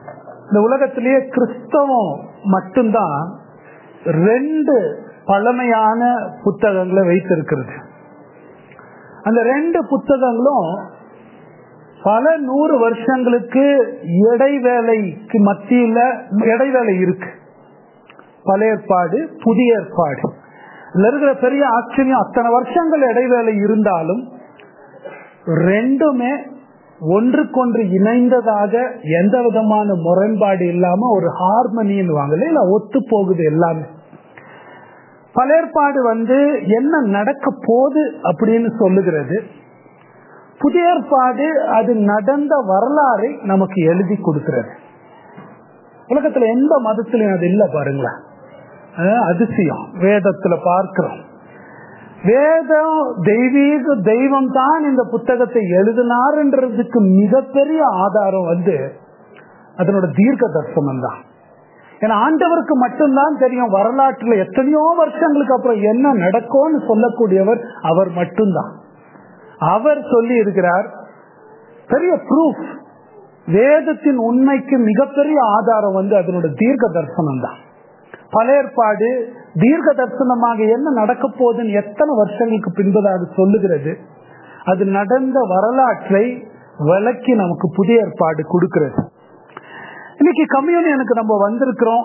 இந்த உலகத்திலேயே கிறிஸ்தவம் மட்டும்தான் ரெண்டு பழமையான புத்தகங்களை வைத்திருக்கிறது அந்த ரெண்டு புத்தகங்களும் பல நூறு வருஷங்களுக்கு இடைவேளைக்கு மத்தியில இடைவேளை இருக்கு பழைய ஏற்பாடு புதிய ஏற்பாடு இதுல இருக்கிற பெரிய ஆச்சரியம் அத்தனை வருஷங்கள் இடைவேளை இருந்தாலும் ரெண்டுமே ஒன்றுக்கொன்று இணைந்ததாக எந்த விதமான முரண்பாடு இல்லாம ஒரு ஹார்மனின்னு வாங்கல இல்ல ஒத்து போகுது எல்லாமே பழையற்பாடு வந்து என்ன நடக்க போகுது அப்படின்னு சொல்லுகிறது புதிய ஏற்பாடு அது நடந்த வரலாறை நமக்கு எழுதி கொடுக்கிறது உலகத்துல எந்த மதத்திலையும் அது இல்ல பாருங்களேன் அதிசயம் வேதத்துல பார்க்கிறோம் வேதம் தெய்வீக தெய்வம் தான் இந்த புத்தகத்தை எழுதினார்ன்றதுக்கு மிகப்பெரிய ஆதாரம் வந்து அதனோட தீர்க்க தர்சனம் தான் ஏன்னா ஆண்டவருக்கு மட்டும்தான் தெரியும் வரலாற்றுல எத்தனையோ வருஷங்களுக்கு அப்புறம் என்ன நடக்கும்னு சொல்லக்கூடியவர் அவர் மட்டும்தான் அவர் சொல்லி இருக்கிறார் பெரிய ப்ரூஃப் வேதத்தின் உண்மைக்கு மிகப்பெரிய ஆதாரம் வந்து அதனோட தீர்க்க தரிசனம் தான் பழையற்பாடு தீர்க்க தரிசனமாக என்ன நடக்க போகுதுன்னு எத்தனை வருஷங்களுக்கு பின்பதாக சொல்லுகிறது அது நடந்த வரலாற்றை விளக்கி நமக்கு புதிய ஏற்பாடு கொடுக்கிறது இன்னைக்கு கம்யூனியனுக்கு நம்ம வந்திருக்கிறோம்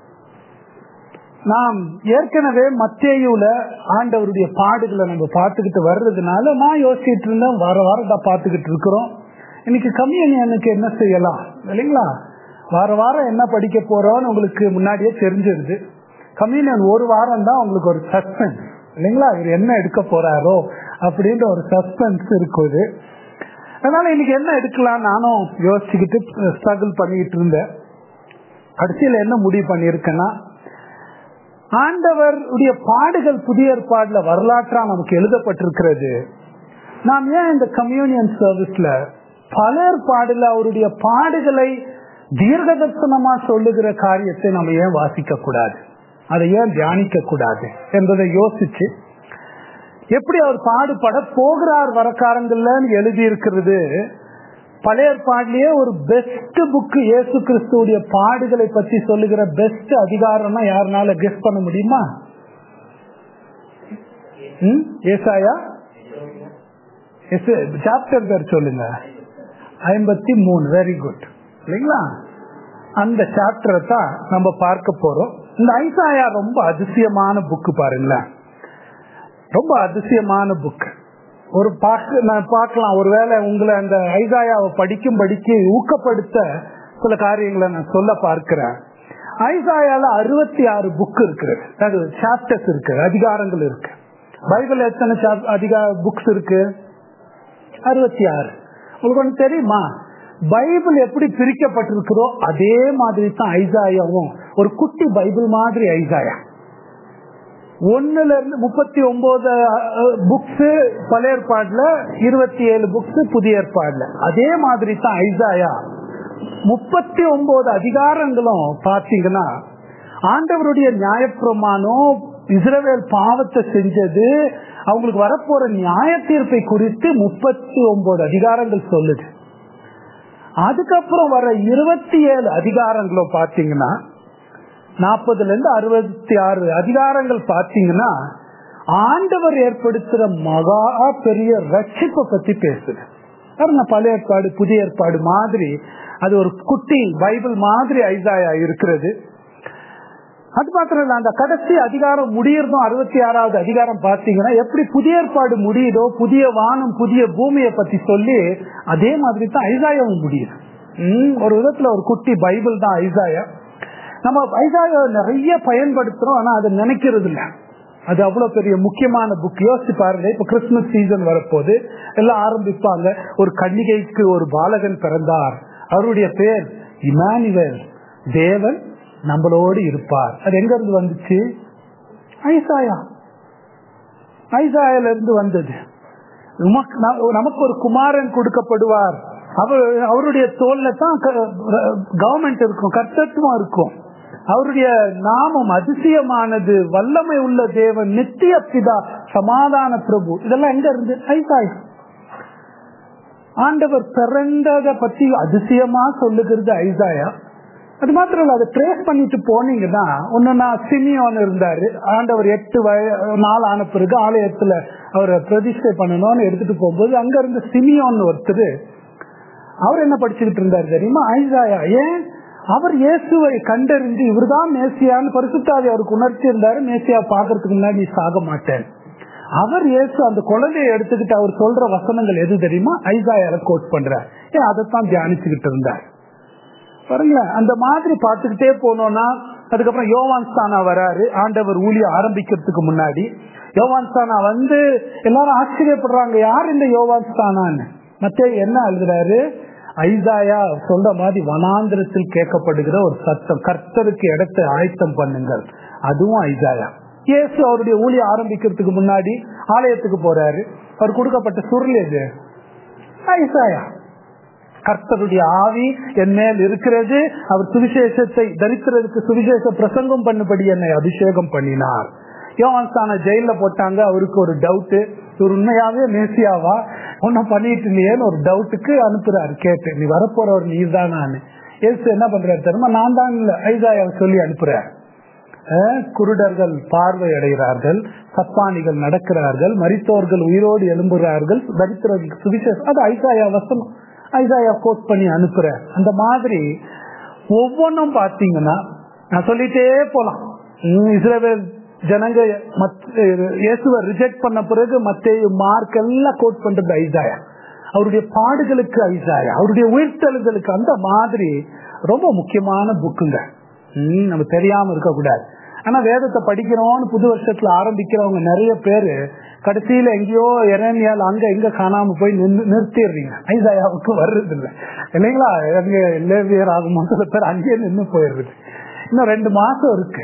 நாம் ஏற்கனவே மத்தேயுல ஆண்டவருடைய பாடுகளை நம்ம பார்த்துக்கிட்டு வர்றதுனால நான் யோசிச்சுட்டு இருந்தேன் வார வாரம் தான் பார்த்துக்கிட்டு இருக்கிறோம் இன்னைக்கு கம்யூனியனுக்கு என்ன செய்யலாம் இல்லைங்களா வார வாரம் என்ன படிக்க போறோம்னு உங்களுக்கு முன்னாடியே தெரிஞ்சிருது கம்யூனியன் ஒரு வாரம் தான் உங்களுக்கு ஒரு சஸ்பென்ஸ் இல்லைங்களா இவர் என்ன எடுக்க போறாரோ அப்படின்ற ஒரு சஸ்பென்ஸ் இருக்குது அதனால இன்னைக்கு என்ன எடுக்கலாம் நானும் யோசிச்சுக்கிட்டு ஸ்ட்ரகிள் பண்ணிக்கிட்டு இருந்தேன் கடைசியில் என்ன முடிவு பண்ணியிருக்கேன்னா ஆண்டவருடைய பாடுகள் புதிய ஏற்பாடுல வரலாற்றா நமக்கு எழுதப்பட்டிருக்கிறது நாம் ஏன் இந்த கம்யூனியன் சர்வீஸ்ல பல ஏற்பாடுல அவருடைய பாடுகளை தீர்க்க தரிசனமா சொல்லுகிற காரியத்தை நம்ம ஏன் வாசிக்க கூடாது அதை ஏன் தியானிக்க கூடாது என்பதை யோசிச்சு எப்படி அவர் பாடுபட போகிறார் வரக்காரங்கள்ல எழுதி இருக்கிறது பழைய ஏற்பாடுலயே ஒரு பெஸ்ட் புக் இயேசு கிறிஸ்துடைய பாடுகளை பற்றி சொல்லுகிற பெஸ்ட் அதிகாரம்னா யாருனால கெஸ் பண்ண முடியுமா ஏசாயா சாப்டர் பேர் சொல்லுங்க ஐம்பத்தி மூணு வெரி குட் இல்லைங்களா அந்த சாப்டரை தான் நம்ம பார்க்க போறோம் இந்த ஐசாயா ரொம்ப அதிசயமான புக்கு பாருங்களேன் ரொம்ப அதிசயமான புக் ஒரு பார்க்க நான் பார்க்கலாம் ஒருவேளை உங்களை அந்த ஐசாயாவை படிக்கும் படிக்க ஊக்கப்படுத்த சில காரியங்களை நான் சொல்ல பார்க்கிறேன் ஐசாயால அறுபத்தி ஆறு புக் இருக்கு அது சாப்டர்ஸ் இருக்கு அதிகாரங்கள் இருக்கு பைபிள் எத்தனை அதிகார புக்ஸ் இருக்கு அறுபத்தி ஆறு உங்களுக்கு ஒன்று தெரியுமா பைபிள் எப்படி பிரிக்கப்பட்டிருக்கிறோ அதே மாதிரி தான் ஐசாயாவும் ஒரு குட்டி பைபிள் மாதிரி ஐசாயா ஒன்னுல இருந்து முப்பத்தி ஒன்பது புக்ஸ் பழைய ஏற்பாடுல இருபத்தி ஏழு புக்ஸ் புதிய ஏற்பாடுல அதே மாதிரி தான் ஐசாயா முப்பத்தி ஒன்பது அதிகாரங்களும் பாத்தீங்கன்னா ஆண்டவருடைய நியாயப்பிரமாணம் இஸ்ரவேல் பாவத்தை செஞ்சது அவங்களுக்கு வரப்போற நியாய தீர்ப்பை குறித்து முப்பத்தி ஒன்பது அதிகாரங்கள் சொல்லுது அதுக்கப்புறம் வர இருபத்தி ஏழு அதிகாரங்களும் பாத்தீங்கன்னா நாற்பதுல இருந்து அறுபத்தி ஆறு அதிகாரங்கள் பாத்தீங்கன்னா ஆண்டவர் ஏற்படுத்துற மகா பெரிய ரட்சிப்பை பத்தி பேசுது பழைய ஏற்பாடு புதிய ஏற்பாடு மாதிரி அது ஒரு குட்டி பைபிள் மாதிரி ஐசாயா இருக்கிறது அது மாத்திரம் இல்ல அந்த கடைசி அதிகாரம் முடியறதும் அறுபத்தி ஆறாவது அதிகாரம் பாத்தீங்கன்னா எப்படி புதிய ஏற்பாடு முடியுதோ புதிய வானம் புதிய பூமியை பத்தி சொல்லி அதே மாதிரி தான் ஐசாயாவும் முடியுது ஒரு விதத்துல ஒரு குட்டி பைபிள் தான் ஐசாயா நம்ம ஐசாயா நிறைய பயன்படுத்துறோம் ஆனா அதை நினைக்கிறது இல்ல அது அவ்வளவு பெரிய முக்கியமான புக் யோசிச்சு பாருங்க இப்ப கிறிஸ்துமஸ் சீசன் வரப்போது எல்லாம் ஆரம்பிப்பாங்க ஒரு கன்னிகைக்கு ஒரு பாலகன் பிறந்தார் அவருடைய பேர் இமானுவேல் தேவன் நம்மளோடு இருப்பார் அது எங்க இருந்து வந்துச்சு ஐசாயா ஐசாயில இருந்து வந்தது நமக்கு ஒரு குமாரன் கொடுக்கப்படுவார் அவர் அவருடைய தோல்ல தான் கவர்மெண்ட் இருக்கும் கர்த்தத்துவம் இருக்கும் அவருடைய நாமம் அதிசயமானது வல்லமை உள்ள தேவன் நித்திய பிதா சமாதான பிரபு இதெல்லாம் எங்க இருந்து ஐசாயா ஆண்டவர் பிறந்தத பத்தி அதிசயமா சொல்லுகிறது ஐசாயா அது மாத்திரம் இல்ல அதை ட்ரேஸ் பண்ணிட்டு போனீங்கன்னா ஒன்னுன்னா சிமியோன் இருந்தாரு ஆண்டவர் எட்டு வய நாள் ஆன பிறகு ஆலயத்துல அவரை பிரதிஷ்டை பண்ணணும்னு எடுத்துட்டு போகும்போது அங்க இருந்த சிமியோன் ஒருத்தர் அவர் என்ன படிச்சுக்கிட்டு இருந்தாரு தெரியுமா ஐசாயா ஏன் அவர் இயேசுவை கண்டறிஞ்சு இவர்தான் மேசியான்னு பரிசுத்தாவி அவருக்கு உணர்ச்சி இருந்தாரு மேசியா பாக்குறதுக்கு முன்னாடி நீ சாக மாட்டேன் அவர் இயேசு அந்த குழந்தையை எடுத்துக்கிட்டு அவர் சொல்ற வசனங்கள் எது தெரியுமா ஐசாயால கோட் பண்றார் ஏன் அதைத்தான் தியானிச்சுக்கிட்டு இருந்தார் பாருங்களேன் அந்த மாதிரி பார்த்துக்கிட்டே போனோம்னா அதுக்கப்புறம் யோவான் ஸ்தானா வராரு ஆண்டவர் ஊழிய ஆரம்பிக்கிறதுக்கு முன்னாடி யோவான் ஸ்தானா வந்து எல்லாரும் ஆச்சரியப்படுறாங்க யார் இந்த யோவான் ஸ்தானான்னு மத்தே என்ன எழுதுறாரு ஐசாயா சொல்ற மாதிரி வனாந்திரத்தில் கேட்கப்படுகிற ஒரு சத்தம் கர்த்தருக்கு இடத்தை ஆயத்தம் பண்ணுங்கள் அதுவும் ஐசாயா இயேசு அவருடைய ஊழிய ஆரம்பிக்கிறதுக்கு முன்னாடி ஆலயத்துக்கு போறாரு அவர் கொடுக்கப்பட்ட சுருள் எது ஐசாயா கர்த்தருடைய ஆவி என் மேல் இருக்கிறது அவர் சுவிசேஷத்தை தரித்திரருக்கு சுவிசேஷ பிரசங்கம் பண்ணுபடி என்னை அபிஷேகம் பண்ணினார் யோவான்ஸ்தான ஜெயில போட்டாங்க அவருக்கு ஒரு டவுட் இவர் உண்மையாவே மேசியாவா ஒன்னும் பண்ணிட்டு இல்லையேன்னு ஒரு டவுட்டுக்கு அனுப்புறாரு கேட்டு நீ வரப்போறவர் நீர் தானான்னு ஏசு என்ன பண்றாரு தெரியுமா நான் தான் இல்ல ஐசாயாவை சொல்லி அனுப்புறாரு குருடர்கள் பார்வை அடைகிறார்கள் சப்பானிகள் நடக்கிறார்கள் மரித்தோர்கள் உயிரோடு எழும்புகிறார்கள் தரித்திரர்களுக்கு சுவிசேஷம் அது ஐசாயா வசனம் ஐசாயா கோட் பண்ணி அனுப்புற அந்த மாதிரி ஒவ்வொன்றும் பார்த்தீங்கன்னா நான் சொல்லிட்டே போலாம் இஸ்ரேல் ஜனங்க இயேசுவை ரிஜெக்ட் பண்ண பிறகு மத்திய மார்க் எல்லாம் கோட் பண்றது ஐசாயா அவருடைய பாடுகளுக்கு ஐசாயா அவருடைய உயிர்த்தெழுதலுக்கு அந்த மாதிரி ரொம்ப முக்கியமான புக்குங்க நம்ம தெரியாம இருக்க கூடாது ஆனா வேதத்தை படிக்கிறோம்னு புது வருஷத்துல ஆரம்பிக்கிறவங்க நிறைய பேரு கடைசியில எங்கேயோ இறங்கியால் அங்க எங்க காணாம போய் நிறுத்திடுறீங்க ஐசாயாவுக்கு வர்றது இல்லை இல்லைங்களா எங்க லேவியர் ஆகுமோ சில பேர் அங்கேயே நின்று போயிடுறது இன்னும் ரெண்டு மாசம் இருக்கு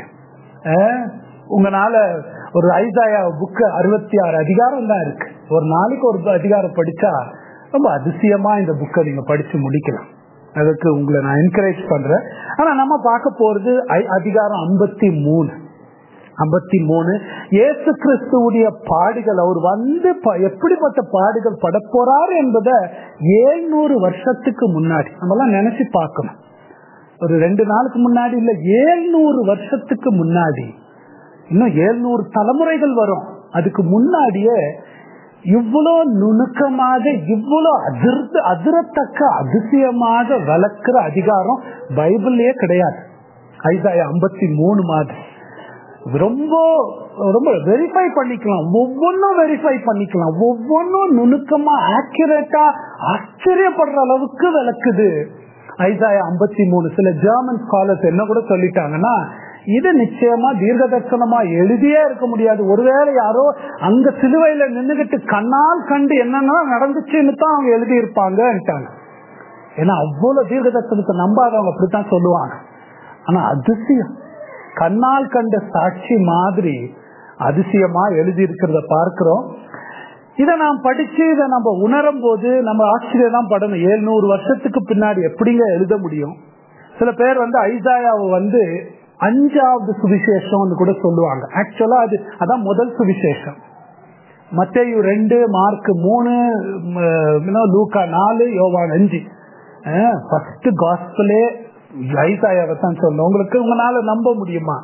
உங்களால ஒரு ஐசாயா புக்கு அறுபத்தி ஆறு அதிகாரம் தான் இருக்கு ஒரு நாளைக்கு ஒரு அதிகாரம் படிச்சா ரொம்ப அதிசயமா இந்த புக்கை நீங்க படிச்சு முடிக்கலாம் அதுக்கு உங்களை நான் என்கரேஜ் பண்றேன் ஆனா நம்ம பார்க்க போறது அதிகாரம் ஐம்பத்தி மூணு ஐம்பத்தி மூணு ஏசு கிறிஸ்துவுடைய பாடுகள் அவர் வந்து எப்படிப்பட்ட பாடுகள் படப்போறார் என்பதை ஏழ்நூறு வருஷத்துக்கு முன்னாடி நம்ம எல்லாம் நினைச்சு பார்க்கணும் ஒரு ரெண்டு நாளுக்கு முன்னாடி இல்ல ஏழ்நூறு வருஷத்துக்கு முன்னாடி இன்னும் ஏழ்நூறு தலைமுறைகள் வரும் அதுக்கு முன்னாடியே இவ்வளோ நுணுக்கமாக இவ்வளோ அதிர்ந்து அதிரத்தக்க அதிசயமாக வளர்க்கிற அதிகாரம் பைபிள்லயே கிடையாது ஐசாய ஐம்பத்தி மூணு மாதிரி ரொம்ப ரொம்ப வெரிஃபை பண்ணிக்கலாம் ஒவ்வொன்றும் வெரிஃபை பண்ணிக்கலாம் ஒவ்வொன்றும் நுணுக்கமா ஆக்யூரேட்டா ஆச்சரியப்படுற அளவுக்கு விளக்குது ஐசாய ஐம்பத்தி மூணு சில ஜெர்மன் ஸ்காலர்ஸ் என்ன கூட சொல்லிட்டாங்கன்னா இது நிச்சயமா தீர்க்க தரிசனமா எழுதியே இருக்க முடியாது ஒருவேளை யாரோ அங்க சிலுவையில நின்றுகிட்டு கண்ணால் கண்டு என்னென்ன நடந்துச்சுன்னு தான் அவங்க எழுதி இருப்பாங்கன்ட்டாங்க ஏன்னா அவ்வளவு தீர்க்க தரிசனத்தை நம்பாதவங்க அப்படித்தான் சொல்லுவாங்க ஆனா அதிசயம் கண்ணால் கண்ட சாட்சி மாதிரி அதிசயமா எழுதி இருக்கிறத பார்க்கிறோம் இதை நாம் படிச்சு இதை நம்ம உணரும் போது நம்ம ஆச்சரியம் தான் படணும் ஏழ்நூறு வருஷத்துக்கு பின்னாடி எப்படிங்க எழுத முடியும் சில பேர் வந்து ஐசாயாவை வந்து அஞ்சாவது சுவிசேஷம்னு கூட சொல்லுவாங்க ஆக்சுவலா அது அதான் முதல் சுவிசேஷம் மத்தேயு ரெண்டு மார்க் மூணு லூக்கா நாலு யோவான் அஞ்சு ஃபர்ஸ்ட் காஸ்பலே ஐசாயாவை தான் சொல்லணும் உங்களுக்கு உங்களால நம்ப முடியுமா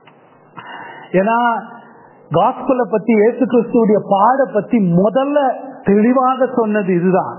ஏன்னா காஸ்பலை பத்தி இயேசு கிறிஸ்துடைய பாட பத்தி முதல்ல தெளிவாக சொன்னது இதுதான்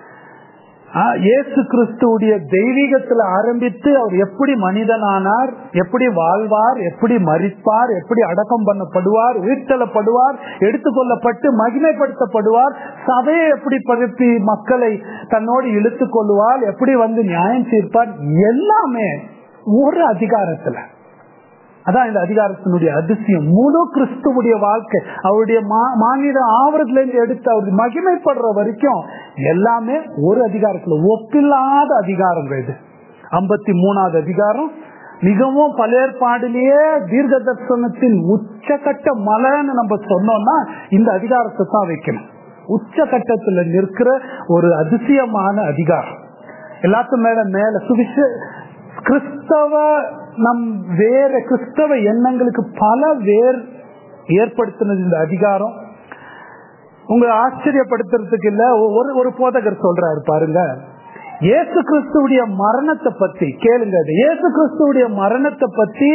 இயேசு கிறிஸ்துடைய தெய்வீகத்துல ஆரம்பித்து அவர் எப்படி மனிதனானார் எப்படி வாழ்வார் எப்படி மறிப்பார் எப்படி அடக்கம் பண்ணப்படுவார் உயிர்த்தலப்படுவார் எடுத்துக்கொள்ளப்பட்டு மகிமைப்படுத்தப்படுவார் சபையை எப்படி பரப்பி மக்களை தன்னோடு இழுத்து கொள்ளுவார் எப்படி வந்து நியாயம் தீர்ப்பார் எல்லாமே ஒரு அதிகாரத்துல அதான் இந்த அதிகாரத்தினுடைய அதிசயம் முழு கிறிஸ்துவுடைய வாழ்க்கை அவருடைய மாநில ஆவரத்துல இருந்து எடுத்து அவர் மகிமைப்படுற வரைக்கும் எல்லாமே ஒரு அதிகாரத்துல ஒப்பில்லாத அதிகாரம் இது ஐம்பத்தி மூணாவது அதிகாரம் மிகவும் பழையற்பாடிலேயே தீர்க்க தர்சனத்தின் உச்சகட்ட மலைன்னு நம்ம சொன்னோம்னா இந்த அதிகாரத்தை தான் வைக்கணும் உச்சகட்டத்துல நிற்கிற ஒரு அதிசயமான அதிகாரம் எல்லாத்துக்கும் மேல மேல சுவிச கிறிஸ்தவ நம் வேற கிறிஸ்தவ எண்ணங்களுக்கு பல வேர் ஏற்படுத்தினது இந்த அதிகாரம் உங்க ஆச்சரியப்படுத்துறதுக்கு இல்ல ஒரு ஒரு போதகர் சொல்றாரு பாருங்க இயேசு கிறிஸ்துடைய மரணத்தை பத்தி கேளுங்க அது. இயேசு கிறிஸ்துடைய மரணத்தை பத்தி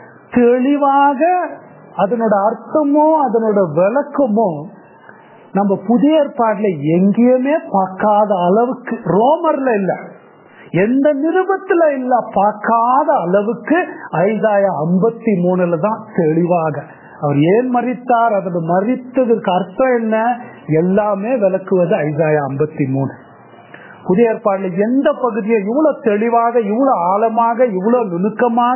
தெளிவாக அதனோட அர்த்தமோ அதனோட விளக்கமோ நம்ம புதிய ஏற்பாடுல எங்கேயுமே பார்க்காத அளவுக்கு ரோமர்ல இல்ல எந்த நிருபத்துல இல்ல பார்க்காத அளவுக்கு ஐந்தாய ஐம்பத்தி மூணுல தான் தெளிவாக அவர் ஏன் மறித்தார் அதோட மறித்ததற்கு அர்த்தம் என்ன எல்லாமே விளக்குவது ஐந்தாய ஐம்பத்தி மூணு புதிய ஏற்பாடுல எந்த பகுதியை இவ்வளவு தெளிவாக இவ்வளவு ஆழமாக இவ்வளவு நுணுக்கமாக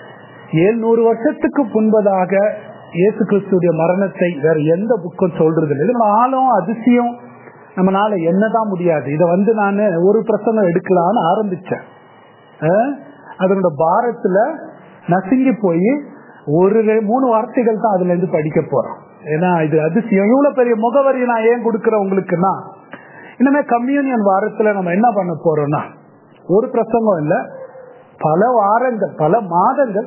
ஏழ்நூறு வருஷத்துக்கு முன்பதாக இயேசு கிறிஸ்துடைய மரணத்தை வேற எந்த புக்கும் சொல்றது இல்லை இது ஆழம் அதிசயம் நம்மளால என்னதான் முடியாது இதை வந்து நான் ஒரு பிரசங்கம் எடுக்கலான்னு ஆரம்பிச்சேன் அஹ், அதனோட பாரத்துல நசுங்கி போய் ஒரு ரெ- மூணு வார்த்தைகள் தான் அதுல இருந்து படிக்க போறோம் ஏன்னா இது அதிசயம் இவ்வளவு பெரிய முகவரி நான் ஏன் கொடுக்கிறேன் உங்களுக்குன்னா இனிமே கம்யூனியன் வாரத்துல நம்ம என்ன பண்ண போறோம்னா ஒரு பிரசங்கம் இல்ல பல வாரங்கள் பல மாதங்கள்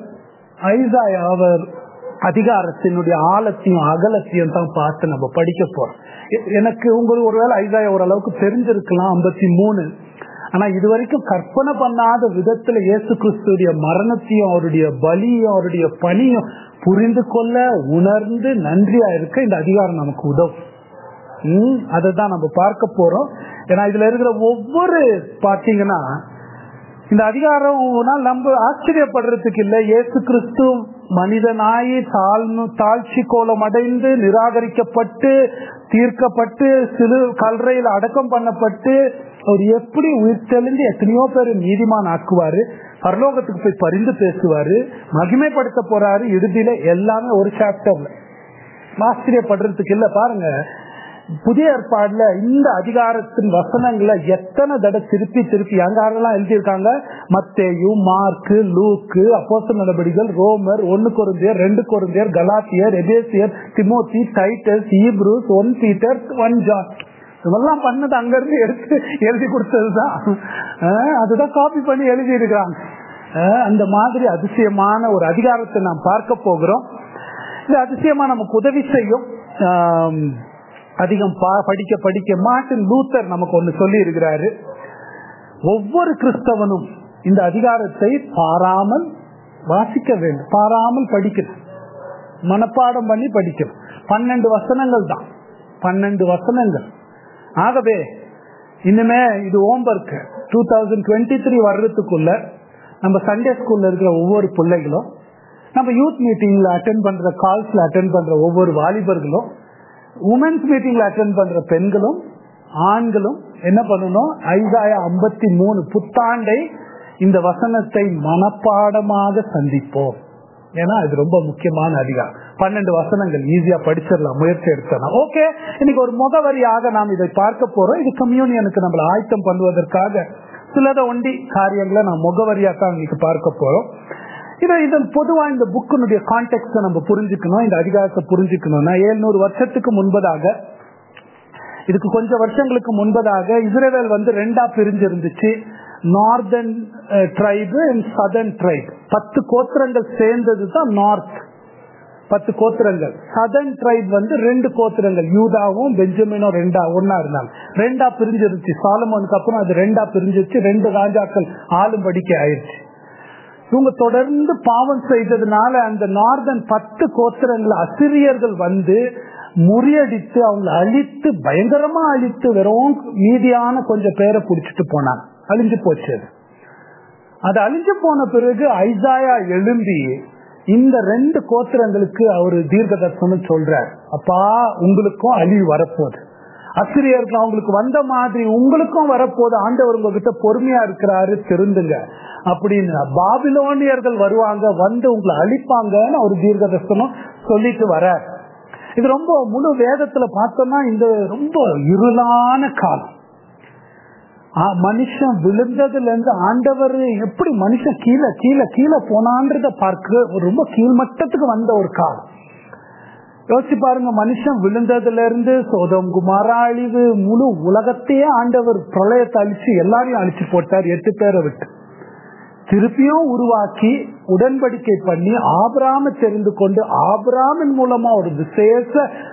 ஐசாயா அவர் அதிகாரத்தினுடைய ஆழத்தையும் அகலத்தையும் தான் பார்த்து நம்ம படிக்க போறோம் எ- எனக்கு உங்களுக்கு ஒருவேளை ஐசாயா ஓரளவுக்கு தெரிஞ்சிருக்கலாம் ஐம்பத்தி மூணு ஆனா இது வரைக்கும் கற்பனை பண்ணாத விதத்துல இயேசு கிறிஸ்துடைய மரணத்தையும் அவருடைய பலியும் அவருடைய பணியும் புரிந்து கொள்ள உணர்ந்து நன்றியா இருக்க இந்த அதிகாரம் நமக்கு உதவும் ம், அதைதான் நம்ம பார்க்க போறோம் ஏன்னா இதுல இருக்கிற ஒவ்வொரு பாத்தீங்கன்னா இந்த அதிகாரம் நம்ம ஆச்சரியப்படுறதுக்கு இல்ல இயேசு கிறிஸ்து மனிதனாயி தாழ்வு தாழ்ச்சி கோலம் அடைந்து நிராகரிக்கப்பட்டு தீர்க்கப்பட்டு சிறு கல்றையில் அடக்கம் பண்ணப்பட்டு அவர் எப்படி உயிர் தெளிந்து எத்தனையோ பேர் நீதிமான் ஆக்குவாரு பரலோகத்துக்கு போய் பரிந்து பேசுவாரு மகிமைப்படுத்த போறாரு இறுதியில எல்லாமே ஒரு சாப்டர்ல ஆச்சரியப்படுறதுக்கு இல்ல பாருங்க புதிய ஏற்பாடுல இந்த அதிகாரத்தின் வசனங்களை எத்தனை தடவை திருப்பி திருப்பி யாரெல்லாம் எழுதியிருக்காங்க மத்தேயு மார்க்கு லூக்கு அப்போஸ்தலர் நடவடிக்கைகள் ரோமர் ஒன்னு கொருந்தியர் ரெண்டு கொருந்தியர் கலாத்தியர் எபேசியர் Timothy Titus Hebrews one Peter one John இதெல்லாம் பண்ணது அங்க இருந்து எடுத்து எழுதி கொடுத்ததுதான் அஹ் அதுதான் காப்பி பண்ணி எழுதி இருக்காங்க அந்த மாதிரி அதிசயமான ஒரு அதிகாரத்தை நாம் பார்க்க போகிறோம் இது அதிசயமா நமக்கு உதவி செய்யும் ஆம், அதிகம் பா- படிக்க படிக்க மார்ட்டின் லூத்தர் நமக்கு ஒண்ணு சொல்லி இருக்கிறாரு ஒவ்வொரு கிறிஸ்தவனும் இந்த அதிகாரத்தை பாராமல் வாசிக்க வேண்டும் பாராமல் படிக்கணும் மனப்பாடம் பண்ணி படிக்கணும் பன்னெண்டு வசனங்கள் தான் பன்னெண்டு வசனங்கள் ஆகவே இனிமே இது ஓம்பர்க்கு டூ தௌசண்ட் டுவெண்ட்டி த்ரீ வர்றதுக்குள்ள நம்ம சண்டே ஸ்கூல்ல இருக்கிற ஒவ்வொரு பிள்ளைகளும் நம்ம யூத் மீட்டிங்ல அட்டென்ட் பண்ற கால்ஸ்ல அட்டென்ட் பண்ற ஒவ்வொரு வாலிபர்களும் உமன்ஸ் மீட்டிங்ல அட்டென்ட் பண்ற பெண்களும் ஆண்களும் என்ன பண்ணணும் ஐசாய ஐம்பத்தி மூணு புத்தாண்டை இந்த வசனத்தை மனப்பாடமாக சந்திப்போம் ஏன்னா இது ரொம்ப முக்கியமான அதிகாரம் பன்னெண்டு வசனங்கள் ஈஸியா படிச்சிடலாம் முயற்சி எடுத்தலாம் ஓகே இன்னைக்கு ஒரு முகவரியாக நாம் இதை பார்க்க போறோம் இது கம்யூனியனுக்கு நம்மளை ஆயத்தம் பண்ணுவதற்காக சிலத ஒண்டி காரியங்களை நாம் முகவரியா தான் இன்னைக்கு பார்க்க போறோம் இதை இதன் பொதுவா இந்த புக்கினுடைய கான்டெக்ட் நம்ம புரிஞ்சுக்கணும் இந்த அதிகாரத்தை புரிஞ்சுக்கணும்னா ஏழ்நூறு வருஷத்துக்கு முன்பதாக இதுக்கு கொஞ்சம் வருஷங்களுக்கு முன்பதாக இஸ்ரேல் வந்து ரெண்டா பிரிஞ்சிருந்துச்சு northern tribe and southern tribe பத்து கோத்திரங்கள் சேர்ந்தது தான் நார்த் பத்து கோத்திரங்கள் சதர்ன் ட்ரைப் வந்து ரெண்டு கோத்திரங்கள் யூதாவும் பெஞ்சமினும் ரெண்டா ஒன்னா இருந்தாங்க ரெண்டா பிரிஞ்சிருச்சு சாலமோனுக்கு அப்புறம் அது ரெண்டா பிரிஞ்சிருச்சு ரெண்டு ராஜாக்கள் ஆளும்படிக்க ஆயிடுச்சு இவங்க தொடர்ந்து பாவம் செய்ததுனால அந்த நார்தன் பத்து கோத்திரங்கள் அசிரியர்கள் வந்து முறியடித்து அவங்களை அழித்து பயங்கரமா அழித்து வெறும் மீதியான கொஞ்சம் பேரை புடிச்சிட்டு போனாங்க அழிஞ்சு போச்சு அது. அது அழிஞ்சு போன பிறகு ஐசாயா எழும்பி இந்த ரெண்டு கோத்திரங்களுக்கு அவரு தீர்க்க தரிசனம் சொல்றார் அப்பா உங்களுக்கும் அழிவு வரப்போகுது அசிரியர்கள் அவங்களுக்கு வந்த மாதிரி உங்களுக்கும் வரப்போது ஆண்டவர் உங்ககிட்ட பொறுமையா இருக்கிறாரு திருந்துங்க அப்படின்னு பாபிலோனியர்கள் வருவாங்க வந்து உங்களை அழிப்பாங்கன்னு ஒரு தீர்க்க தரிசனம் சொல்லிட்டு வர இது ரொம்ப முழு வேதத்துல பார்த்தோம்னா இந்த ரொம்ப இருளான காலம் ஆ, மனுஷன் விழுந்ததுல இருந்து ஆண்டவர் எப்படி மனுஷன் கீழே கீழே கீழே போனான்றத பார்க்க ஒரு ரொம்ப கீழ்மட்டத்துக்கு வந்த ஒரு காலம் யோசிச்சு பாருங்க மனுஷன் விழுந்ததுல இருந்து சோதம் குமாரா அழிவு முழு உலகத்தையே ஆண்டவர் பிரளயத்தை அழிச்சு எல்லாரையும் அழிச்சு போட்டார் எட்டு பேரை விட்டு திருப்பியும் உருவாக்கி உடன்படிக்கை பண்ணி ஆபிராம தெரிந்து கொண்டு ஆபிராமின் மூலமா ஒரு விசேஷ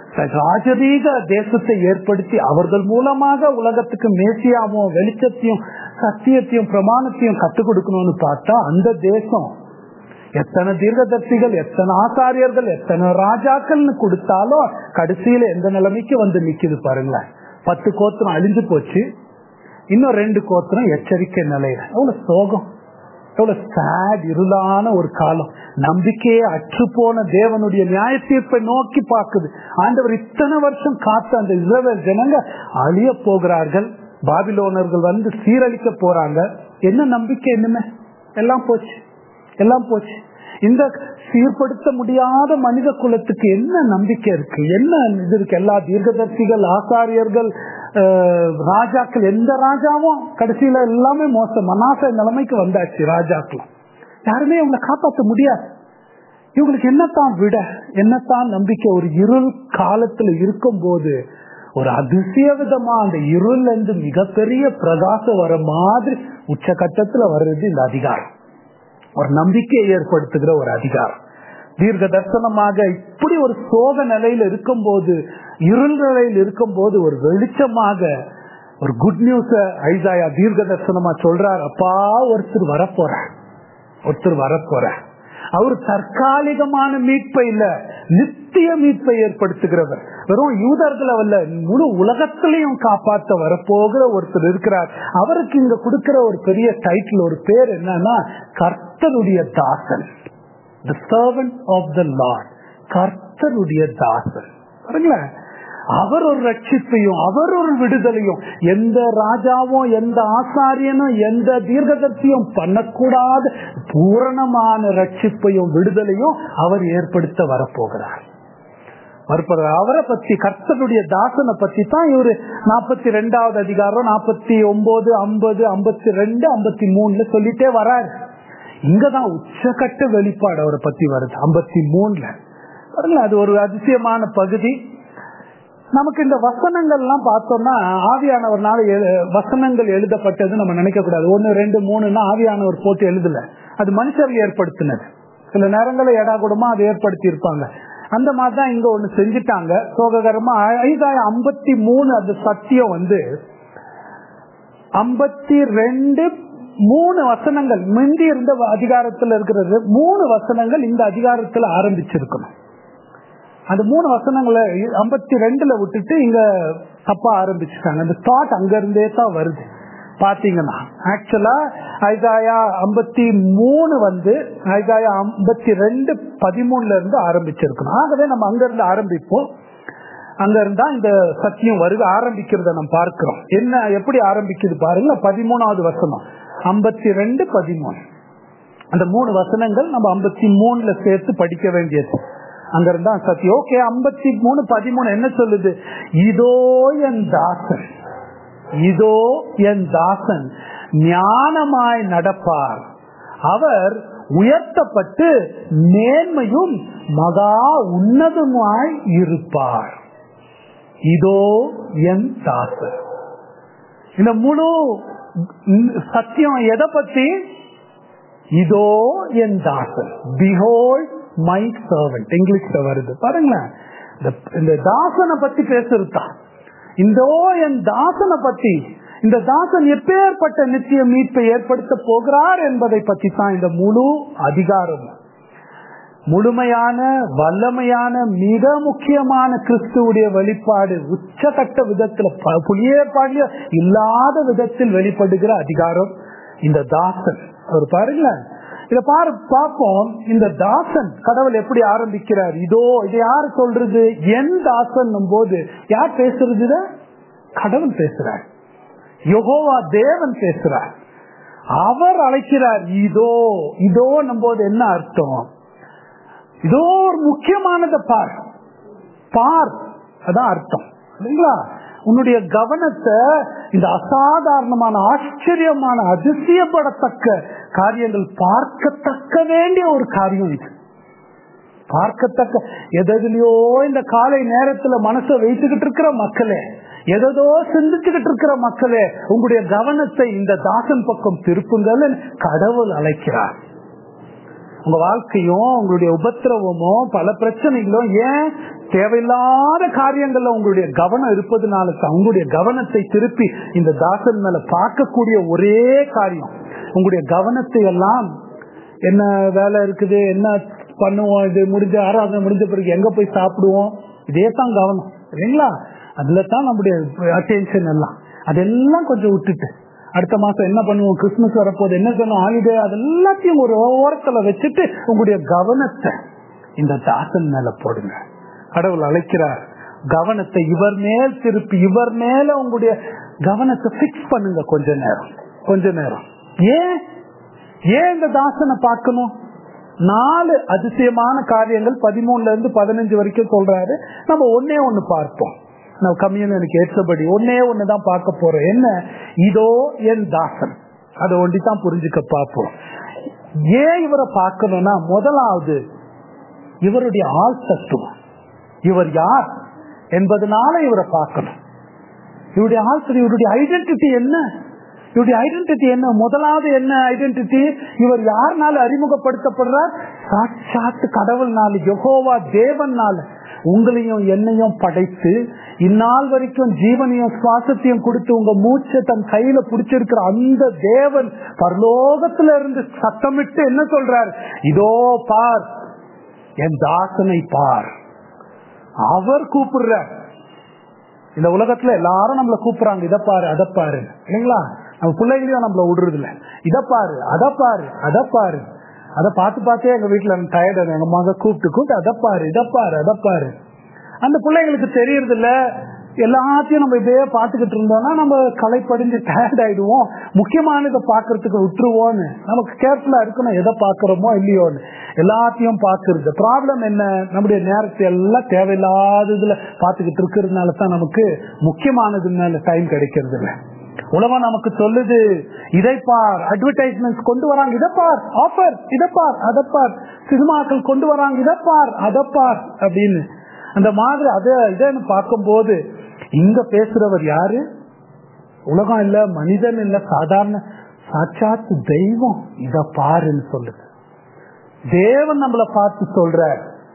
ராஜரீக தேசத்தை ஏற்படுத்தி அவர்கள் மூலமாக உலகத்துக்கு மேசியாவும் வெளிச்சத்தையும் சத்தியத்தையும் பிரமாணத்தையும் கற்றுக் கொடுக்கணும்னு பார்த்தா அந்த தேசம் எத்தனை தீர்க்கதர்சிகள் எத்தனை ஆசாரியர்கள் எத்தனை ராஜாக்கள்னு கொடுத்தாலும் கடைசியில எந்த நிலைமைக்கு வந்து நிக்குது பாருங்களேன் பத்து கோத்திரம் அழிஞ்சு போச்சு இன்னும் ரெண்டு கோத்திரம் எச்சரிக்கை நிலையில எவ்வளவு சோகம் எவ்வளவு சேட் இருளான ஒரு காலம் நம்பிக்கையே அற்று போன தேவனுடைய நியாய தீர்ப்பை நோக்கி பார்க்குது ஆண்டவர் இத்தனை வருஷம் காத்த அந்த இஸ்ரவேல் ஜனங்க அழிய போகிறார்கள் பாபிலோனர்கள் வந்து சீரழிக்க போறாங்க என்ன நம்பிக்கை என்னமே எல்லாம் போச்சு எல்லாம் போச்சு இந்த சீர்படுத்த முடியாத மனித குலத்துக்கு என்ன நம்பிக்கை இருக்கு என்ன இது இருக்கு எல்லா தீர்க்கதர்சிகள் ஆசாரியர்கள் ராஜாக்கள் எந்த ராஜாவும் கடைசியில எல்லாமே மோசம் மனாச நிலைமைக்கு வந்தாச்சு ராஜாக்கள் யாருமே இவங்களை காப்பாற்ற முடியாது இவங்களுக்கு என்னத்தான் விட என்னத்தான் நம்பிக்கை ஒரு இருள் காலத்துல இருக்கும் போது ஒரு அதிசய விதமா அந்த இருள் இருந்து மிகப்பெரிய பிரகாசம் வர மாதிரி உச்சகட்டத்துல வர்றது இந்த அதிகாரம் ஒரு நம்பிக்கையை ஏற்படுத்துகிற ஒரு அதிகாரம் தீர்க்க தர்சனமாக இப்படி ஒரு சோக நிலையில இருக்கும் போது இருள் நிலையில் இருக்கும் போது ஒரு வெளிச்சமாக ஒரு குட் நியூஸ ஐசாயா தீர்க்க தர்சனமா சொல்றார் அப்பா ஒருத்தர் வரப்போற ஒருத்தர் வரப்போற அவர் தற்காலிகமான மீட்பை இல்ல நித்திய மீட்பை ஏற்படுத்துகிறவர் வெறும் யூதர்கள் அல்ல முழு உலகத்திலையும் காப்பாற்ற வரப்போகிற ஒருத்தர் இருக்கிறார் அவருக்கு இங்க கொடுக்கிற ஒரு பெரிய டைட்டில் ஒரு பேர் என்னன்னா கர்த்தருடைய தாசன் the servant of the lord கர்த்தருடைய தாசன் பாருங்களேன் அவர் ஒரு ரட்சிப்பையும் அவர் ஒரு விடுதலையும் எந்த ராஜாவும் எந்த ஆசாரியனும் எந்த தீர்க்கதர்த்தியும் பண்ணக்கூடாத பூரணமான ரட்சிப்பையும் விடுதலையும் அவர் ஏற்படுத்த வரப்போகிறார் அவரை பத்தி கர்த்தனுடைய தாசனை பத்தி தான் இவரு நாற்பத்தி ரெண்டாவது அதிகாரம் நாற்பத்தி ஒன்பது ஐம்பது ஐம்பத்தி ரெண்டு ஐம்பத்தி மூணுல சொல்லிட்டே வராரு இங்கதான் உச்சக்கட்ட வெளிப்பாடு அவரை பத்தி வருது ஐம்பத்தி மூணுல அது ஒரு அதிசயமான பகுதி நமக்கு இந்த வசனங்கள்லாம் பார்த்தோம்னா ஆவியானவர்னால வசனங்கள் எழுதப்பட்டது நம்ம நினைக்க கூடாது ஒன்னு ரெண்டு மூணுன்னா ஆவியானவர் போட்டு எழுதல அது மனுஷர் ஏற்படுத்தினது சில நேரங்களில் எடா கூடமா அதை ஏற்படுத்தி இருப்பாங்க அந்த மாதிரி தான் இங்க ஒண்ணு செஞ்சுட்டாங்க சோககரமா ஐந்தாயிரம் ஐம்பத்தி மூணு அந்த சத்தியம் வந்து ஐம்பத்தி ரெண்டு மூணு வசனங்கள் முந்தி இருந்த அதிகாரத்துல இருக்கிறது மூணு வசனங்கள் இந்த அதிகாரத்துல ஆரம்பிச்சிருக்கணும் அந்த மூணு வசனங்களை ஐம்பத்தி ரெண்டுல விட்டுட்டு இங்க தப்பா ஆரம்பிச்சுட்டாங்க அந்த தாட் அங்க இருந்தே தான் வருது பாத்தீங்கன்னா ஆக்சுவலா ஐதாயா ஐம்பத்தி மூணு வந்து ஐதாயா ஐம்பத்தி ரெண்டு பதிமூணுல இருந்து ஆரம்பிச்சிருக்கணும் ஆகவே நம்ம அங்க இருந்து ஆரம்பிப்போம் அங்க இருந்தா இந்த சத்தியம் வருக ஆரம்பிக்கிறத நம்ம பார்க்கிறோம் என்ன எப்படி ஆரம்பிக்குது பாருங்க பதிமூணாவது வசனம் ஐம்பத்தி ரெண்டு பதிமூணு அந்த மூணு வசனங்கள் நம்ம ஐம்பத்தி மூணுல சேர்த்து படிக்க வேண்டியது அங்க இருந்தா சத்தியம் ஓகே ஐம்பத்தி மூணு பதிமூணு என்ன சொல்லுது இதோ என் தாசன் இதோ என் தாசன் ஞானமாய் நடப்பார் அவர் உயர்த்தப்பட்டு மேன்மையும் மகா உன்னதமாய் இருப்பார் இதோ என் தாசன் இந்த முழு சத்தியம் எதை பத்தி இதோ என் தாசன் பிஹோல் மை சர்வன்ட் இங்கிலீஷ்ல வருது பாருங்களேன் இந்த தாசனை பத்தி பேசுறதுதான் இந்தோ என் தாசனை பத்தி இந்த தாசன் எப்பேற்பட்ட நித்திய மீட்பை ஏற்படுத்த போகிறார் என்பதை பத்தி தான் இந்த முழு அதிகாரம் முழுமையான வல்லமையான மிக முக்கியமான கிறிஸ்துவுடைய வெளிப்பாடு உச்சகட்ட விதத்துல புளிய பாடிய இல்லாத விதத்தில் வெளிப்படுகிற அதிகாரம் இந்த தாசன் அவர் பாருங்களேன் இத பாரு பார்ப்போம் இந்த தாசன் கடவுள் எப்படி ஆரம்பிக்கிறார் இதோ இது யாரு சொல்றது என் தாசன் போது யார் பேசுறது இத கடவுள் பேசுறார் யகோவா தேவன் பேசுறார் அவர் அழைக்கிறார் இதோ இதோ போது என்ன அர்த்தம் இதோ ஒரு முக்கியமானதை பார் பார் அதான் அர்த்தம் இல்லைங்களா உன்னுடைய கவனத்தை இந்த அசாதாரணமான ஆச்சரியமான அதிசயப்படத்தக்க காரியங்கள் பார்க்கத்தக்க வேண்டிய ஒரு காரியம் இது பார்க்கத்தக்க எதிலையோ இந்த காலை நேரத்துல மனசை வைத்துக்கிட்டு இருக்கிற மக்களே எதோ சிந்திச்சுக்கிட்டு இருக்கிற மக்களே உங்களுடைய கவனத்தை இந்த தாசன் பக்கம் திருப்புங்கள் கடவுள் அழைக்கிறார் உங்க வாழ்க்கையும் உங்களுடைய உபத்திரவமோ பல பிரச்சனைகளும் ஏன் தேவையில்லாத காரியங்கள்ல உங்களுடைய கவனம் இருப்பதுனால உங்களுடைய கவனத்தை திருப்பி இந்த தாசன் மேல பார்க்கக்கூடிய ஒரே காரியம் உங்களுடைய கவனத்தை எல்லாம் என்ன வேலை இருக்குது என்ன பண்ணுவோம் இது முடிஞ்ச ஆராதனை முடிஞ்ச பிறகு எங்க போய் சாப்பிடுவோம் இதே தான் கவனம் இல்லைங்களா அதுல தான் நம்முடைய அட்டென்ஷன் எல்லாம் அதெல்லாம் கொஞ்சம் விட்டுட்டு அடுத்த மாசம் என்ன பண்ணுவோம் கிறிஸ்துமஸ் வரப்போது என்ன சொன்னோம் ஹாலிடே அது எல்லாத்தையும் ஒரு ஓரத்துல வச்சுட்டு உங்களுடைய கவனத்தை இந்த தாசன் மேல போடுங்க கடவுள் அழைக்கிறார் கவனத்தை இவர் மேல் திருப்பி இவர் மேல உங்களுடைய கவனத்தை பிக்ஸ் பண்ணுங்க கொஞ்ச நேரம் கொஞ்ச நேரம் ஏன் ஏன் இந்த தாசனை பார்க்கணும் நாலு அதிசயமான காரியங்கள் பதிமூணுல இருந்து பதினஞ்சு வரைக்கும் சொல்றாரு நம்ம ஒன்னே ஒண்ணு பார்ப்போம் நம்ம கம்யூனிக்கு ஏற்றபடி ஒன்னே ஒண்ணுதான் பார்க்க போறோம் என்ன இதோ என் தாசன் அதை ஒண்டித்தான் புரிஞ்சுக்க பார்ப்போம் ஏன் இவரை பார்க்கணும்னா முதலாவது இவருடைய ஆள் தத்துவம் இவர் யார் என்பதனால இவரை பார்க்கணும் இவருடைய ஆள் இவருடைய ஐடென்டிட்டி என்ன இவருடைய ஐடென்டிட்டி என்ன முதலாவது என்ன ஐடென்டிட்டி இவர் யாருனால அறிமுகப்படுத்தப்படுறார் சாட்சாத்து கடவுள்னால யகோவா தேவன்னால உங்களையும் என்னையும் படைத்து இந்நாள் வரைக்கும் ஜீவனையும் சுவாசத்தையும் கொடுத்து உங்க மூச்சை தன் கையில பிடிச்சிருக்கிற அந்த தேவன் பரலோகத்துல இருந்து சத்தமிட்டு என்ன சொல்றார் இதோ பார் என் தாசனை பார் அவர் கூப்பிடுறார் இந்த உலகத்துல எல்லாரும் நம்மள கூப்பிடுறாங்க இதை பாரு அதை பாரு இல்லைங்களா நம்ம பிள்ளைகளையும் நம்மள விடுறது இல்ல இதை பாரு அதை பாரு அதை பாரு அதை பார்த்து பார்த்தே எங்க வீட்டுல டயர்டு எங்க மக கூப்பிட்டு கூப்பிட்டு அதை பாரு இதை பாரு அதை பாரு அந்த பிள்ளைங்களுக்கு தெரியறது இல்ல எல்லாத்தையும் நம்ம இப்படியே பார்த்துக்கிட்டு இருந்தோம்னா நம்ம களைப்படிஞ்சு டயர்ட் ஆயிடுவோம் முக்கியமானதை பாக்குறதுக்கு விட்டுருவோம்னு நமக்கு கேர்ஃபுல்லா இருக்கணும் எதை பாக்குறோமோ இல்லையோன்னு எல்லாத்தையும் பாக்குறது ப்ராப்ளம் என்ன நம்முடைய நேரத்தை எல்லாம் தேவையில்லாததுல பாத்துக்கிட்டு இருக்கிறதுனால தான் நமக்கு முக்கியமானது மேல டைம் கிடைக்கிறது இல்லை உலகம் நமக்கு சொல்லுது இதை பார் அட்வர்டைஸ்மெண்ட் கொண்டு வராங்க இதை பார் ஆஃபர் இதை பார் அதை பார் சினிமாக்கள் கொண்டு வராங்க இதை பார் அதை பார் அப்படின்னு அந்த மாதிரி அதை இதைன்னு பார்க்கும்போது இங்க பேசுறவர் யாரு உலகம் இல்ல மனிதன் இல்ல சாதாரண சாட்சாத்து தெய்வம் இத பாருன்னு சொல்லுது தேவன் நம்மளை பார்த்து சொல்ற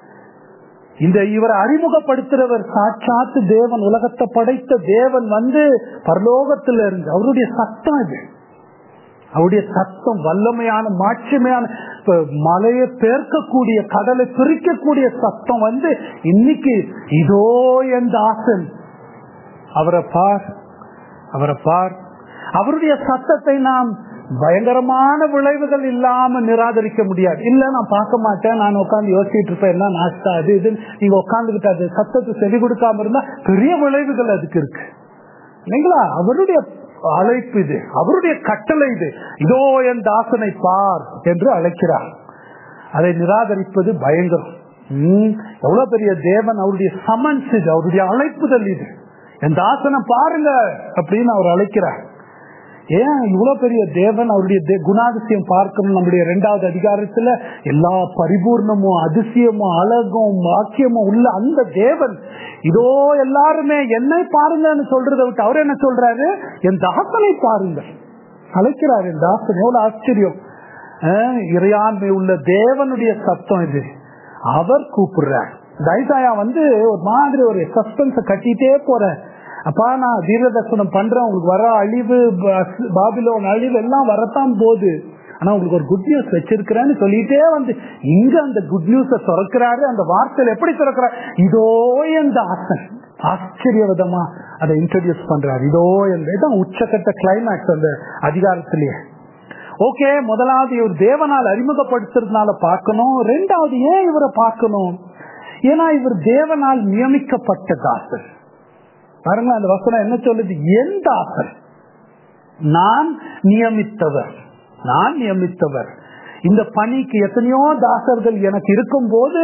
இந்த இவரை அறிமுகப்படுத்துறவர் சாட்சாத்து தேவன் உலகத்தை படைத்த தேவன் வந்து பரலோகத்துல இருந்து அவருடைய சத்தம் இது அவருடைய சத்தம் வல்லமையான மாட்சிமையான மலையை பேர்க்கக்கூடிய கடலை பிரிக்கக்கூடிய சத்தம் வந்து இன்னைக்கு இதோ என் தாசன் அவரை பார் அவரை பார் அவருடைய சத்தத்தை நாம் பயங்கரமான விளைவுகள் இல்லாம நிராகரிக்க முடியாது இல்ல நான் பார்க்க மாட்டேன் நான் உட்காந்து யோசிச்சுட்டு இருப்பேன் என்ன நாஸ்தா அது இது நீங்க உட்காந்துக்கிட்டு அது சத்தத்தை செவி கொடுக்காம இருந்தா பெரிய விளைவுகள் அதுக்கு இருக்கு இல்லைங்களா அவருடைய அழைப்பு இது அவருடைய கட்டளை இது இதோ என் தாசனை பார் என்று அழைக்கிறார் அதை நிராகரிப்பது பயங்கரம் உம் எவ்வளவு பெரிய தேவன் அவருடைய சமன்ஸ் இது அவருடைய அழைப்புதல் இது என் தாசனை பாருங்க அப்படின்னு அவர் அழைக்கிறார் ஏன் இவ்வளவு பெரிய தேவன் அவருடைய குணாதிசயம் பார்க்கணும் நம்முடைய இரண்டாவது அதிகாரத்துல எல்லா பரிபூர்ணமும் அதிசயமும் அழகும் வாக்கியமும் உள்ள அந்த தேவன் இதோ எல்லாருமே என்னை பாருங்கன்னு சொல்றதை விட்டு அவர் என்ன சொல்றாரு என் தாசனை பாருங்க அழைக்கிறார் என் தாசன் எவ்வளவு ஆச்சரியம் இறையாண்மை உள்ள தேவனுடைய சத்தம் இது அவர் கூப்பிடுறார் தைசாயா வந்து ஒரு மாதிரி ஒரு சஸ்பென்ஸ கட்டிட்டே போற அப்பா நான் தீரதர்சனம் பண்றேன் உங்களுக்கு வர அழிவு பாபிலோன் அழிவு எல்லாம் வரத்தான் போகுது ஆனா உங்களுக்கு ஒரு குட் நியூஸ் வச்சிருக்கிறேன்னு சொல்லிட்டே வந்து இங்க அந்த குட் நியூஸ திறக்கிறாரு அந்த வார்த்தையில எப்படி திறக்கிறார் இதோ எந்த ஆசன் ஆச்சரிய விதமா அதை இன்ட்ரடியூஸ் பண்றாரு இதோ எந்த உச்சக்கட்ட கிளைமேக்ஸ் அந்த அதிகாரத்திலேயே ஓகே முதலாவது இவர் தேவனால் அறிமுகப்படுத்துறதுனால பார்க்கணும் ரெண்டாவது ஏன் இவரை பார்க்கணும் ஏன்னா இவர் தேவனால் நியமிக்கப்பட்ட தாசர் பாருங்க அந்த வசனம் என்ன சொல்லுது என் தாசர் நான் நியமித்தவர் நான் நியமித்தவர் இந்த பணிக்கு எத்தனையோ தாசர்கள் எனக்கு இருக்கும் போது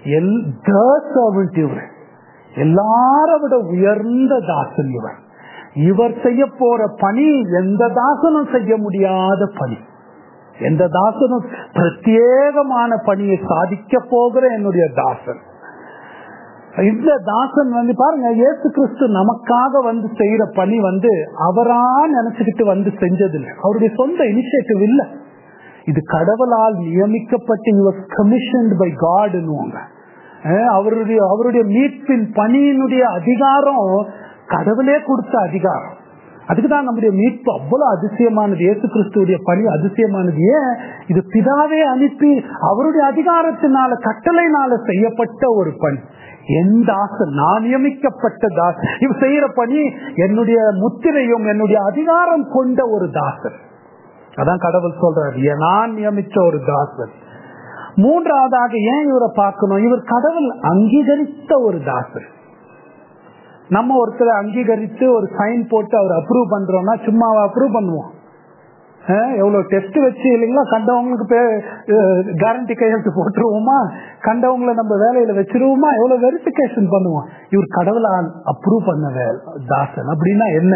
இவர் எல்லார விட உயர்ந்த தாசன் இவர் இவர் செய்ய போற பணி எந்த தாசனும் செய்ய முடியாத பணி எந்த தாசனும் பிரத்யேகமான பணியை சாதிக்க போகிற என்னுடைய தாசன் இந்த தாசன் வந்து பாருங்க இயேசு கிறிஸ்து நமக்காக வந்து செய்யற பணி வந்து அவரா நினைச்சுக்கிட்டு வந்து செஞ்சதில்லை அவருடைய சொந்த இனிஷியேட்டிவ் இல்ல இது கடவுளால் நியமிக்கப்பட்டு யுவர் கமிஷன்ட் பை காட்னுவாங்க அவருடைய அவருடைய மீட்பின் பணியினுடைய அதிகாரம் கடவுளே கொடுத்த அதிகாரம் அதுக்குதான் நம்முடைய மீட்பு அவ்வளவு அதிசயமானது இயேசு கிறிஸ்துடைய பணி அதிசயமானது ஏன் இது பிதாவே அனுப்பி அவருடைய அதிகாரத்தினால கட்டளைனால செய்யப்பட்ட ஒரு பணி என் தாசன் நான் நியமிக்கப்பட்ட தாசன் இவ செய்யற பணி என்னுடைய முத்திரையும் என்னுடைய அதிகாரம் கொண்ட ஒரு தாசன் அதான் கடவுள் சொல்றாரு நான் நியமிச்ச ஒரு தாசன் மூன்றாவதாக ஏன் இவரை பார்க்கணும் இவர் கடவுள் அங்கீகரித்த ஒரு தாசன் நம்ம ஒருத்தரை அங்கீகரித்து ஒரு சைன் போட்டு அவர் அப்ரூவ் பண்றோம்னா சும்மா அப்ரூவ் பண்ணுவோம் எவ்வளவு டெஸ்ட் வச்சு இல்லைங்களா கண்டவங்களுக்கு கேரண்டி கையெழுத்து போட்டுருவோமா கண்டவங்களை நம்ம வேலையில வச்சிருவோமா எவ்வளவு வெரிபிகேஷன் பண்ணுவோம் இவர் கடவுளால் அப்ரூவ் பண்ண தாசன் அப்படின்னா என்ன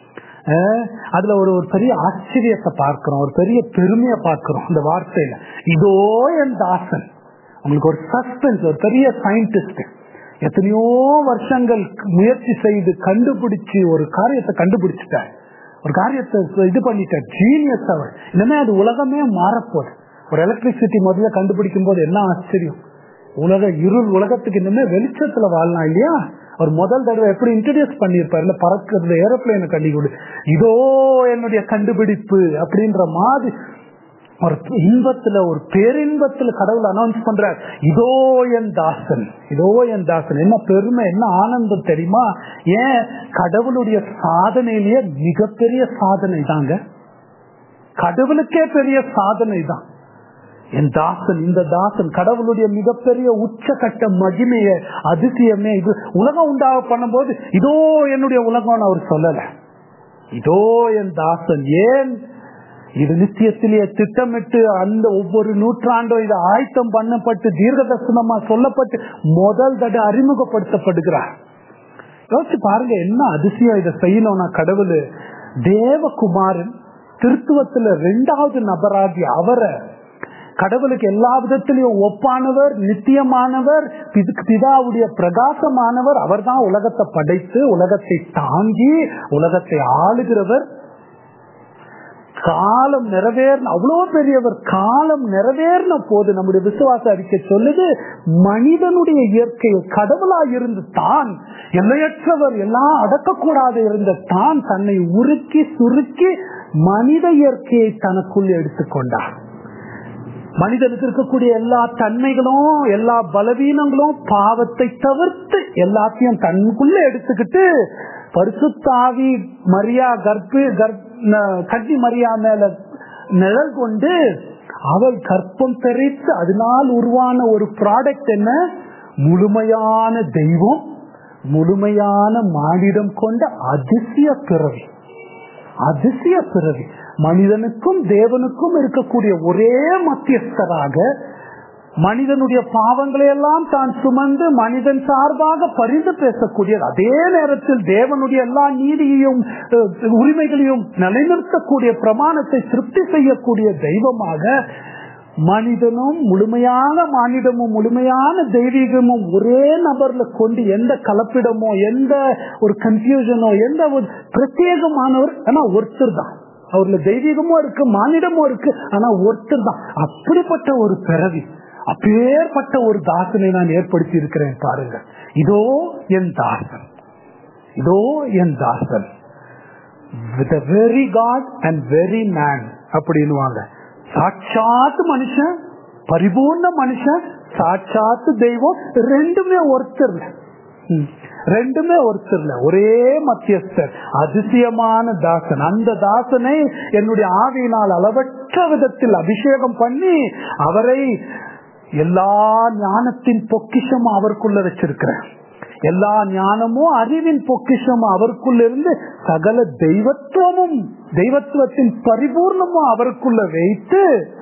அதுல ஒரு ஒரு பெரிய ஆச்சரியத்தை பார்க்கிறோம் ஒரு பெரிய பெருமையை பார்க்கிறோம் இந்த வார்த்தையில இதோ என் தாசன் உங்களுக்கு ஒரு சஸ்பென்ஸ் ஒரு பெரிய சயின்டிஸ்ட் எத்தனையோ வருஷங்கள் முயற்சி செய்து கண்டுபிடிச்சு ஒரு காரியத்தை கண்டுபிடிச்சிட்டார் ஒரு காரியத்தை இது பண்ணிட்டார் ஜீனியஸ் அவர் இனிமே அது உலகமே மாறப்போகுது ஒரு எலக்ட்ரிசிட்டி முதல்ல கண்டுபிடிக்கும் போது என்ன ஆச்சரியம் உலக இருள் உலகத்துக்கு இனிமே வெளிச்சத்துல வாழலாம் இல்லையா அவர் முதல் தடவை எப்படி இன்ட்ரடியூஸ் பண்ணியிருப்பாரு பறக்கிறது ஏரோப்ளைனை கண்டுபிடி இதோ என்னுடைய கண்டுபிடிப்பு அப்படின்ற மாதிரி ஒரு இன்பத்துல ஒரு பேரின்பத்துல கடவுள் அனௌன்ஸ் பண்றார் இதோ என் தாசன் இதோ என் தாசன் என்ன பெருமை என்ன ஆனந்தம் தெரியுமா ஏன் கடவுளுடைய சாதனையிலேயே மிகப்பெரிய சாதனை தாங்க கடவுளுக்கே பெரிய சாதனை தான் என் தாசன் இந்த தாசன் கடவுளுடைய மிகப்பெரிய உச்சகட்ட மகிமைய அதிசயமே இது உலகம் உண்டாக பண்ணும்போது இதோ என்னுடைய உலகம் அவர் சொல்லல இதோ என் தாசன் ஏன் இது நித்தியத்திலேயே திட்டமிட்டு அந்த ஒவ்வொரு நூற்றாண்டும் இது ஆயத்தம் பண்ணப்பட்டு தீர்க்க தரிசனமா சொல்லப்பட்டு முதல் தட அறிமுகப்படுத்தப்படுகிறார் யோசிச்சு பாருங்க என்ன அதிசயம் இதை செய்யணும்னா கடவுள் தேவகுமாரன் திருத்துவத்துல ரெண்டாவது நபராகி அவரை கடவுளுக்கு எல்லா விதத்திலையும் ஒப்பானவர் நித்தியமானவர் பிதாவுடைய பிரகாசமானவர் அவர் தான் உலகத்தை படைத்து உலகத்தை தாங்கி உலகத்தை ஆளுகிறவர் காலம் நிறைவேறின அவ்வளவு பெரியவர் காலம் நிறைவேறின போது நம்முடைய விசுவாச அறிக்கை சொல்லுது மனிதனுடைய இயற்கையில் கடவுளாய் இருந்து தான் எல்லையற்றவர் எல்லாம் அடக்கக்கூடாது இருந்த தான் தன்னை உருக்கி சுருக்கி மனித இயற்கையை தனக்குள் எடுத்துக்கொண்டார் மனிதனுக்கு இருக்கக்கூடிய எல்லா தன்மைகளும் எல்லா பலவீனங்களும் பாவத்தை தவிர்த்து எல்லாத்தையும் தனக்குள்ள எடுத்துக்கிட்டு பரிசுத்தாவி மரியா கர்ப்பு கட்டி மரியா மேல நிழல் கொண்டு அவள் கற்பம் தெரித்து அதனால் உருவான ஒரு ப்ராடக்ட் என்ன முழுமையான தெய்வம் முழுமையான மானிடம் கொண்ட அதிசய பிறவி அதிசய பிறவி மனிதனுக்கும் தேவனுக்கும் இருக்கக்கூடிய ஒரே மத்தியஸ்தராக மனிதனுடைய பாவங்களை எல்லாம் தான் சுமந்து மனிதன் சார்பாக பரிந்து பேசக்கூடிய அதே நேரத்தில் தேவனுடைய எல்லா நீதியையும் உரிமைகளையும் நிலைநிறுத்தக்கூடிய பிரமாணத்தை திருப்தி செய்யக்கூடிய தெய்வமாக மனிதனும் முழுமையான மானிடமும் முழுமையான தெய்வீகமும் ஒரே நபர்ல கொண்டு எந்த கலப்பிடமோ எந்த ஒரு கன்ஃபியூஷனோ எந்த ஒரு பிரத்யேகமானவர் ஆனா ஒருத்தர் தான் அவர்ல தெய்வீகமும் இருக்கு மானிடமும் இருக்கு ஆனா ஒருத்தர் தான் அப்படிப்பட்ட ஒரு பிறவி அப்பேற்பட்ட ஒரு தாசனை நான் ஏற்படுத்தி இருக்கிறேன் பாருங்க இதோ என் தாசன் இதோ என் தாசன் with very God and very man அப்படின்னுவாங்க சாட்சாத்து மனுஷன் பரிபூர்ண மனுஷன் சாட்சாத்து தெய்வம் ரெண்டுமே ஒருத்தர் ரெண்டுமே ஒருத்தர்ல ஒரே மத்தியஸ்தர் அதிசயமான தாசன் அந்த தாசனை என்னுடைய ஆவியினால் அளவற்ற விதத்தில் அபிஷேகம் பண்ணி அவரை எல்லா ஞானத்தின் பொக்கிஷமும் அவருக்குள்ள வச்சிருக்கிறேன் எல்லா ஞானமும் அறிவின் பொக்கிஷமும் அவருக்குள்ள இருந்து சகல தெய்வத்துவமும் தெய்வத்துவத்தின் பரிபூர்ணமும் அவருக்குள்ள வைத்து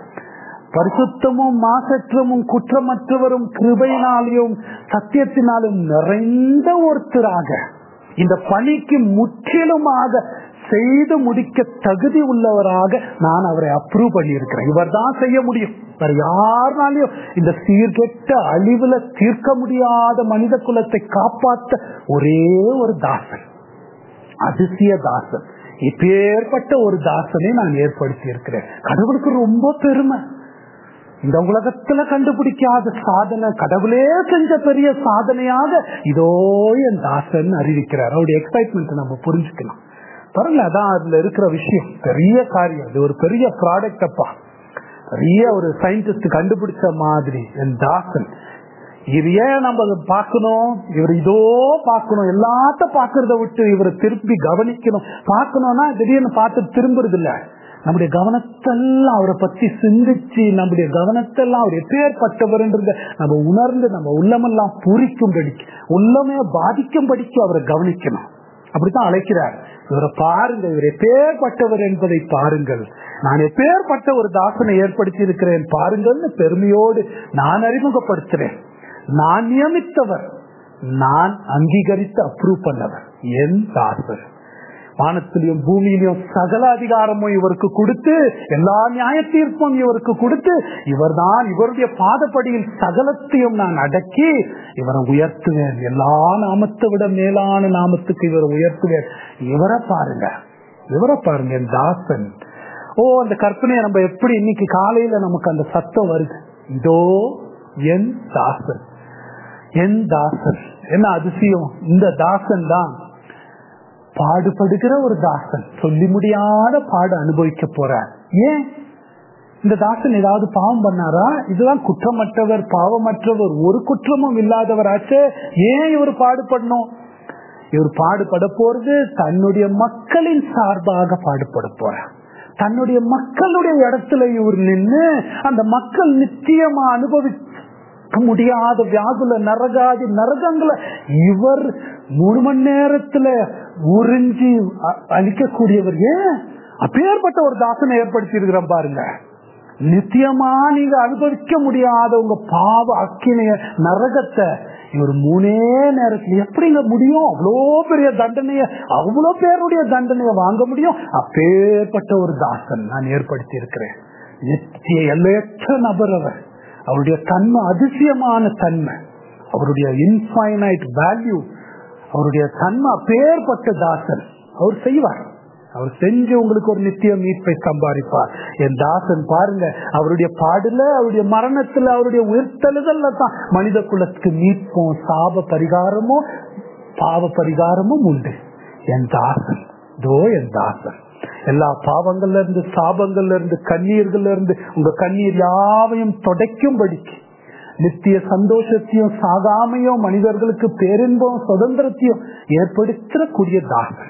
பரிசுத்தமும் மாசற்றமும் குற்றமற்றவரும் கிருபையினாலையும் சத்தியத்தினாலும் நிறைந்த ஒருத்தராக இந்த பணிக்கு முற்றிலுமாக செய்து முடிக்க தகுதி உள்ளவராக நான் அவரை அப்ரூவ் பண்ணியிருக்கிறேன் இவர் தான் செய்ய முடியும் வேற யாருனாலையும் இந்த சீர்கெட்ட அழிவுல தீர்க்க முடியாத மனித குலத்தை காப்பாற்ற ஒரே ஒரு தாசன் அதிசய தாசன் இப்பேற்பட்ட ஒரு தாசனை நான் ஏற்படுத்தி இருக்கிறேன் கடவுளுக்கு ரொம்ப பெருமை இந்த உலகத்துல கண்டுபிடிக்காத சாதனை கடவுளே செஞ்ச பெரிய சாதனையாக இதோ என் தாசன் அறிவிக்கிறார் அவருடைய எக்ஸைட்மெண்ட் நம்ம புரிஞ்சுக்கலாம் பாருங்க அதான் அதுல இருக்கிற விஷயம் பெரிய காரியம் இது ஒரு பெரிய ப்ராடக்ட் அப்பா பெரிய ஒரு சயின்டிஸ்ட் கண்டுபிடிச்ச மாதிரி என் தாசன் இது ஏன் நம்ம பார்க்கணும் இவர் இதோ பார்க்கணும் எல்லாத்த பாக்குறத விட்டு இவரை திருப்பி கவனிக்கணும் பார்க்கணும்னா திடீர்னு பார்த்து திரும்புறது இல்ல நம்முடைய கவனத்தெல்லாம் அவரை பத்தி சிந்திச்சு நம்முடைய கவனத்தெல்லாம் அவர் எப்பேற்பட்டவர்ன்றத நம்ம உணர்ந்து நம்ம உள்ளமெல்லாம் பூரிக்கும்படிக்கு உள்ளமே பாதிக்கும்படிக்கு அவரை கவனிக்கணும் அப்படித்தான் அழைக்கிறார் இவரை பாருங்க இவர் எப்பேற்பட்டவர் என்பதை பாருங்கள் நான் எப்பேற்பட்ட ஒரு தாசனை ஏற்படுத்தி இருக்கிறேன் பாருங்கள்னு பெருமையோடு நான் அறிமுகப்படுத்துறேன் நான் நியமித்தவர் நான் அங்கீகரித்து அப்ரூவ் பண்ணவர் என் தாசர் வானத்திலையும் பூமியிலையும் சகல அதிகாரமும் இவருக்கு கொடுத்து எல்லா நியாய தீர்ப்பும் இவருக்கு கொடுத்து இவர் தான் இவருடைய பாதப்படியில் சகலத்தையும் நான் அடக்கி இவரை உயர்த்துவேன் எல்லா நாமத்தை விட மேலான நாமத்துக்கு இவரை உயர்த்துவேன் இவரை பாருங்க இவரை பாருங்க என் தாசன் ஓ அந்த கற்பனையை நம்ம எப்படி இன்னைக்கு காலையில நமக்கு அந்த சத்தம் வருது இதோ என் தாசன் என் தாசன் என்ன அதிசயம் இந்த தாசன் தான் பாடுபடுகிற ஒரு தாசன் சொல்லி முடியாத பாடு அனுபவிக்க போறார் ஏன் இந்த தாசன் ஏதாவது பாவம் பண்ணாரா இதுதான் குற்றமற்றவர் பாவமற்றவர் ஒரு குற்றமும் இல்லாதவராச்சே ஏன் இவர் பாடுபடணும் இவர் பாடுபட போறது தன்னுடைய மக்களின் சார்பாக பாடுபட போறார் தன்னுடைய மக்களுடைய இடத்துல இவர் நின்று அந்த மக்கள் நிச்சயமா அனுபவிக்க முடியாத வியாகுல நரகாதி நரகங்களை இவர் மூணு மணி நேரத்துல உறிஞ்சி அழிக்கக்கூடியவர் ஏன் அப்பேற்பட்ட ஒரு தாசனை ஏற்படுத்தி இருக்கிறோம் பாருங்க நித்தியமா நீங்க அனுபவிக்க முடியாத உங்க பாவ அக்கினைய நரகத்தை இவர் மூணே நேரத்தில் எப்படிங்க முடியும் அவ்வளோ பெரிய தண்டனைய அவ்வளோ பேருடைய தண்டனைய வாங்க முடியும் அப்பேற்பட்ட ஒரு தாசன் நான் ஏற்படுத்தி இருக்கிறேன் நித்திய எல்லையற்ற நபர் அவர் அவருடைய தன்மை அதிசயமான தன்மை அவருடைய இன்ஃபைனைட் வேல்யூ அவருடைய தன்மை அப்பேற்பட்ட தாசன் அவர் செய்வார் அவர் செஞ்சு உங்களுக்கு ஒரு நித்திய மீட்பை சம்பாதிப்பார் என் தாசன் பாருங்க அவருடைய பாடுல அவருடைய மரணத்துல அவருடைய உயிர்த்தெழுதல்ல தான் மனித குலத்துக்கு மீட்பும் சாப பரிகாரமும் பாவ பரிகாரமும் உண்டு என் தாசன் தோ என் தாசன் எல்லா பாவங்கள்ல இருந்து சாபங்கள்ல இருந்து கண்ணீர்கள்ல இருந்து உங்க கண்ணீர் யாவையும் தொடைக்கும்படிக்கு நித்திய சந்தோஷத்தையும் சாகாமையும் மனிதர்களுக்கு பேரின்பம் சுதந்திரத்தையும் ஏற்படுத்தக்கூடிய தாசன்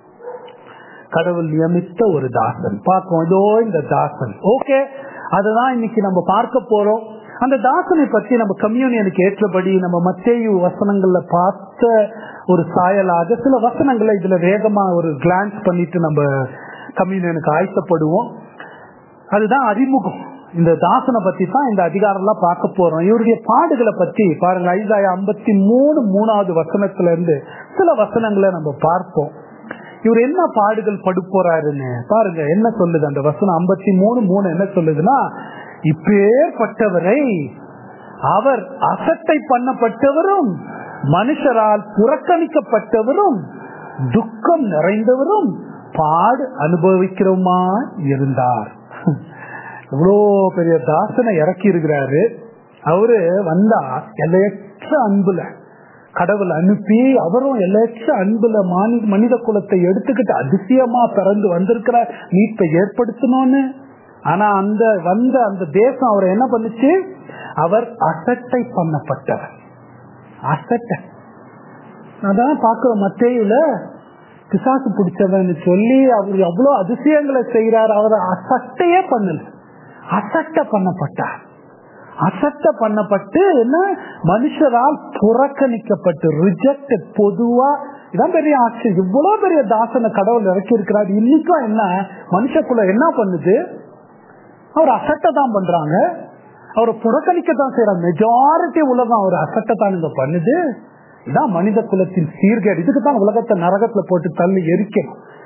கடவுள் நியமித்த ஒரு தாசன் பார்ப்போம் இதோ இந்த தாசன் ஓகே அததான் இன்னைக்கு நம்ம பார்க்க போறோம் அந்த தாசனை பற்றி நம்ம கம்யூனியனுக்கு ஏற்றபடி நம்ம மத்தேயு வசனங்கள்ல பார்த்த ஒரு சாயலாக சில வசனங்களை இதுல வேகமா ஒரு கிளான்ஸ் பண்ணிட்டு நம்ம கம்யூனியனுக்கு ஆயத்தப்படுவோம் அதுதான் அறிமுகம் இந்த தாசனை பத்தி தான் இந்த அதிகாரம் எல்லாம் பார்க்க போறோம் இவருடைய பாடுகளை பத்தி பாருங்க ஐந்தாயிரம் ஐம்பத்தி மூணு மூணாவது வசனத்துல இருந்து சில வசனங்களை நம்ம பார்ப்போம் இவர் என்ன பாடுகள் படு போறாருன்னு பாருங்க என்ன சொல்லுது அந்த வசனம் ஐம்பத்தி மூணு மூணு என்ன சொல்லுதுன்னா இப்பேற்பட்டவரை அவர் அசட்டை பண்ணப்பட்டவரும் மனுஷரால் புறக்கணிக்கப்பட்டவரும் துக்கம் நிறைந்தவரும் பாடு அனுபவிக்கிறோமா இருந்தார் இவ்வளோ பெரிய தாசனை இறக்கி இருக்கிறாரு அவரு வந்தா எல்லையற்ற அன்புல கடவுள் அனுப்பி அவரும் எல்லையற்ற அன்புல மனித குலத்தை எடுத்துக்கிட்டு அதிசயமா பிறந்து வந்திருக்கிறார் மீட்பை ஏற்படுத்தணும்னு ஆனா அந்த வந்த அந்த தேசம் அவரை என்ன பண்ணுச்சு அவர் அசட்டை பண்ணப்பட்டவர் அசட்டை அதான் பாக்குறோம் மத்தேயுல பிசாசு பிடிச்சவன் சொல்லி அவர் எவ்வளவு அதிசயங்களை செய்யறாரு அவர் அசட்டையே பண்ணல அசட்டை பண்ணப்பட்டார் அசட்ட பண்ணப்பட்டு என்ன மனுஷரால் புறக்கணிக்கப்பட்டு ரிஜெக்டட் பொதுவா இதான் பெரிய ஆச்சரியம் இவ்வளவு பெரிய தாசனை கடவுள் இறக்கி இருக்கிறார் இன்னைக்கும் என்ன மனுஷக்குள்ள என்ன பண்ணுது அவர் அசட்டை தான் பண்றாங்க அவரை புறக்கணிக்க தான் செய்யறாங்க மெஜாரிட்டி உலகம் அவர் அசட்டை தான் இங்க பண்ணுது இதான் மனித குலத்தின் சீர்கேடு இதுக்கு தான் உலகத்தை நரகத்துல போட்டு தள்ளி எரிக்கணும்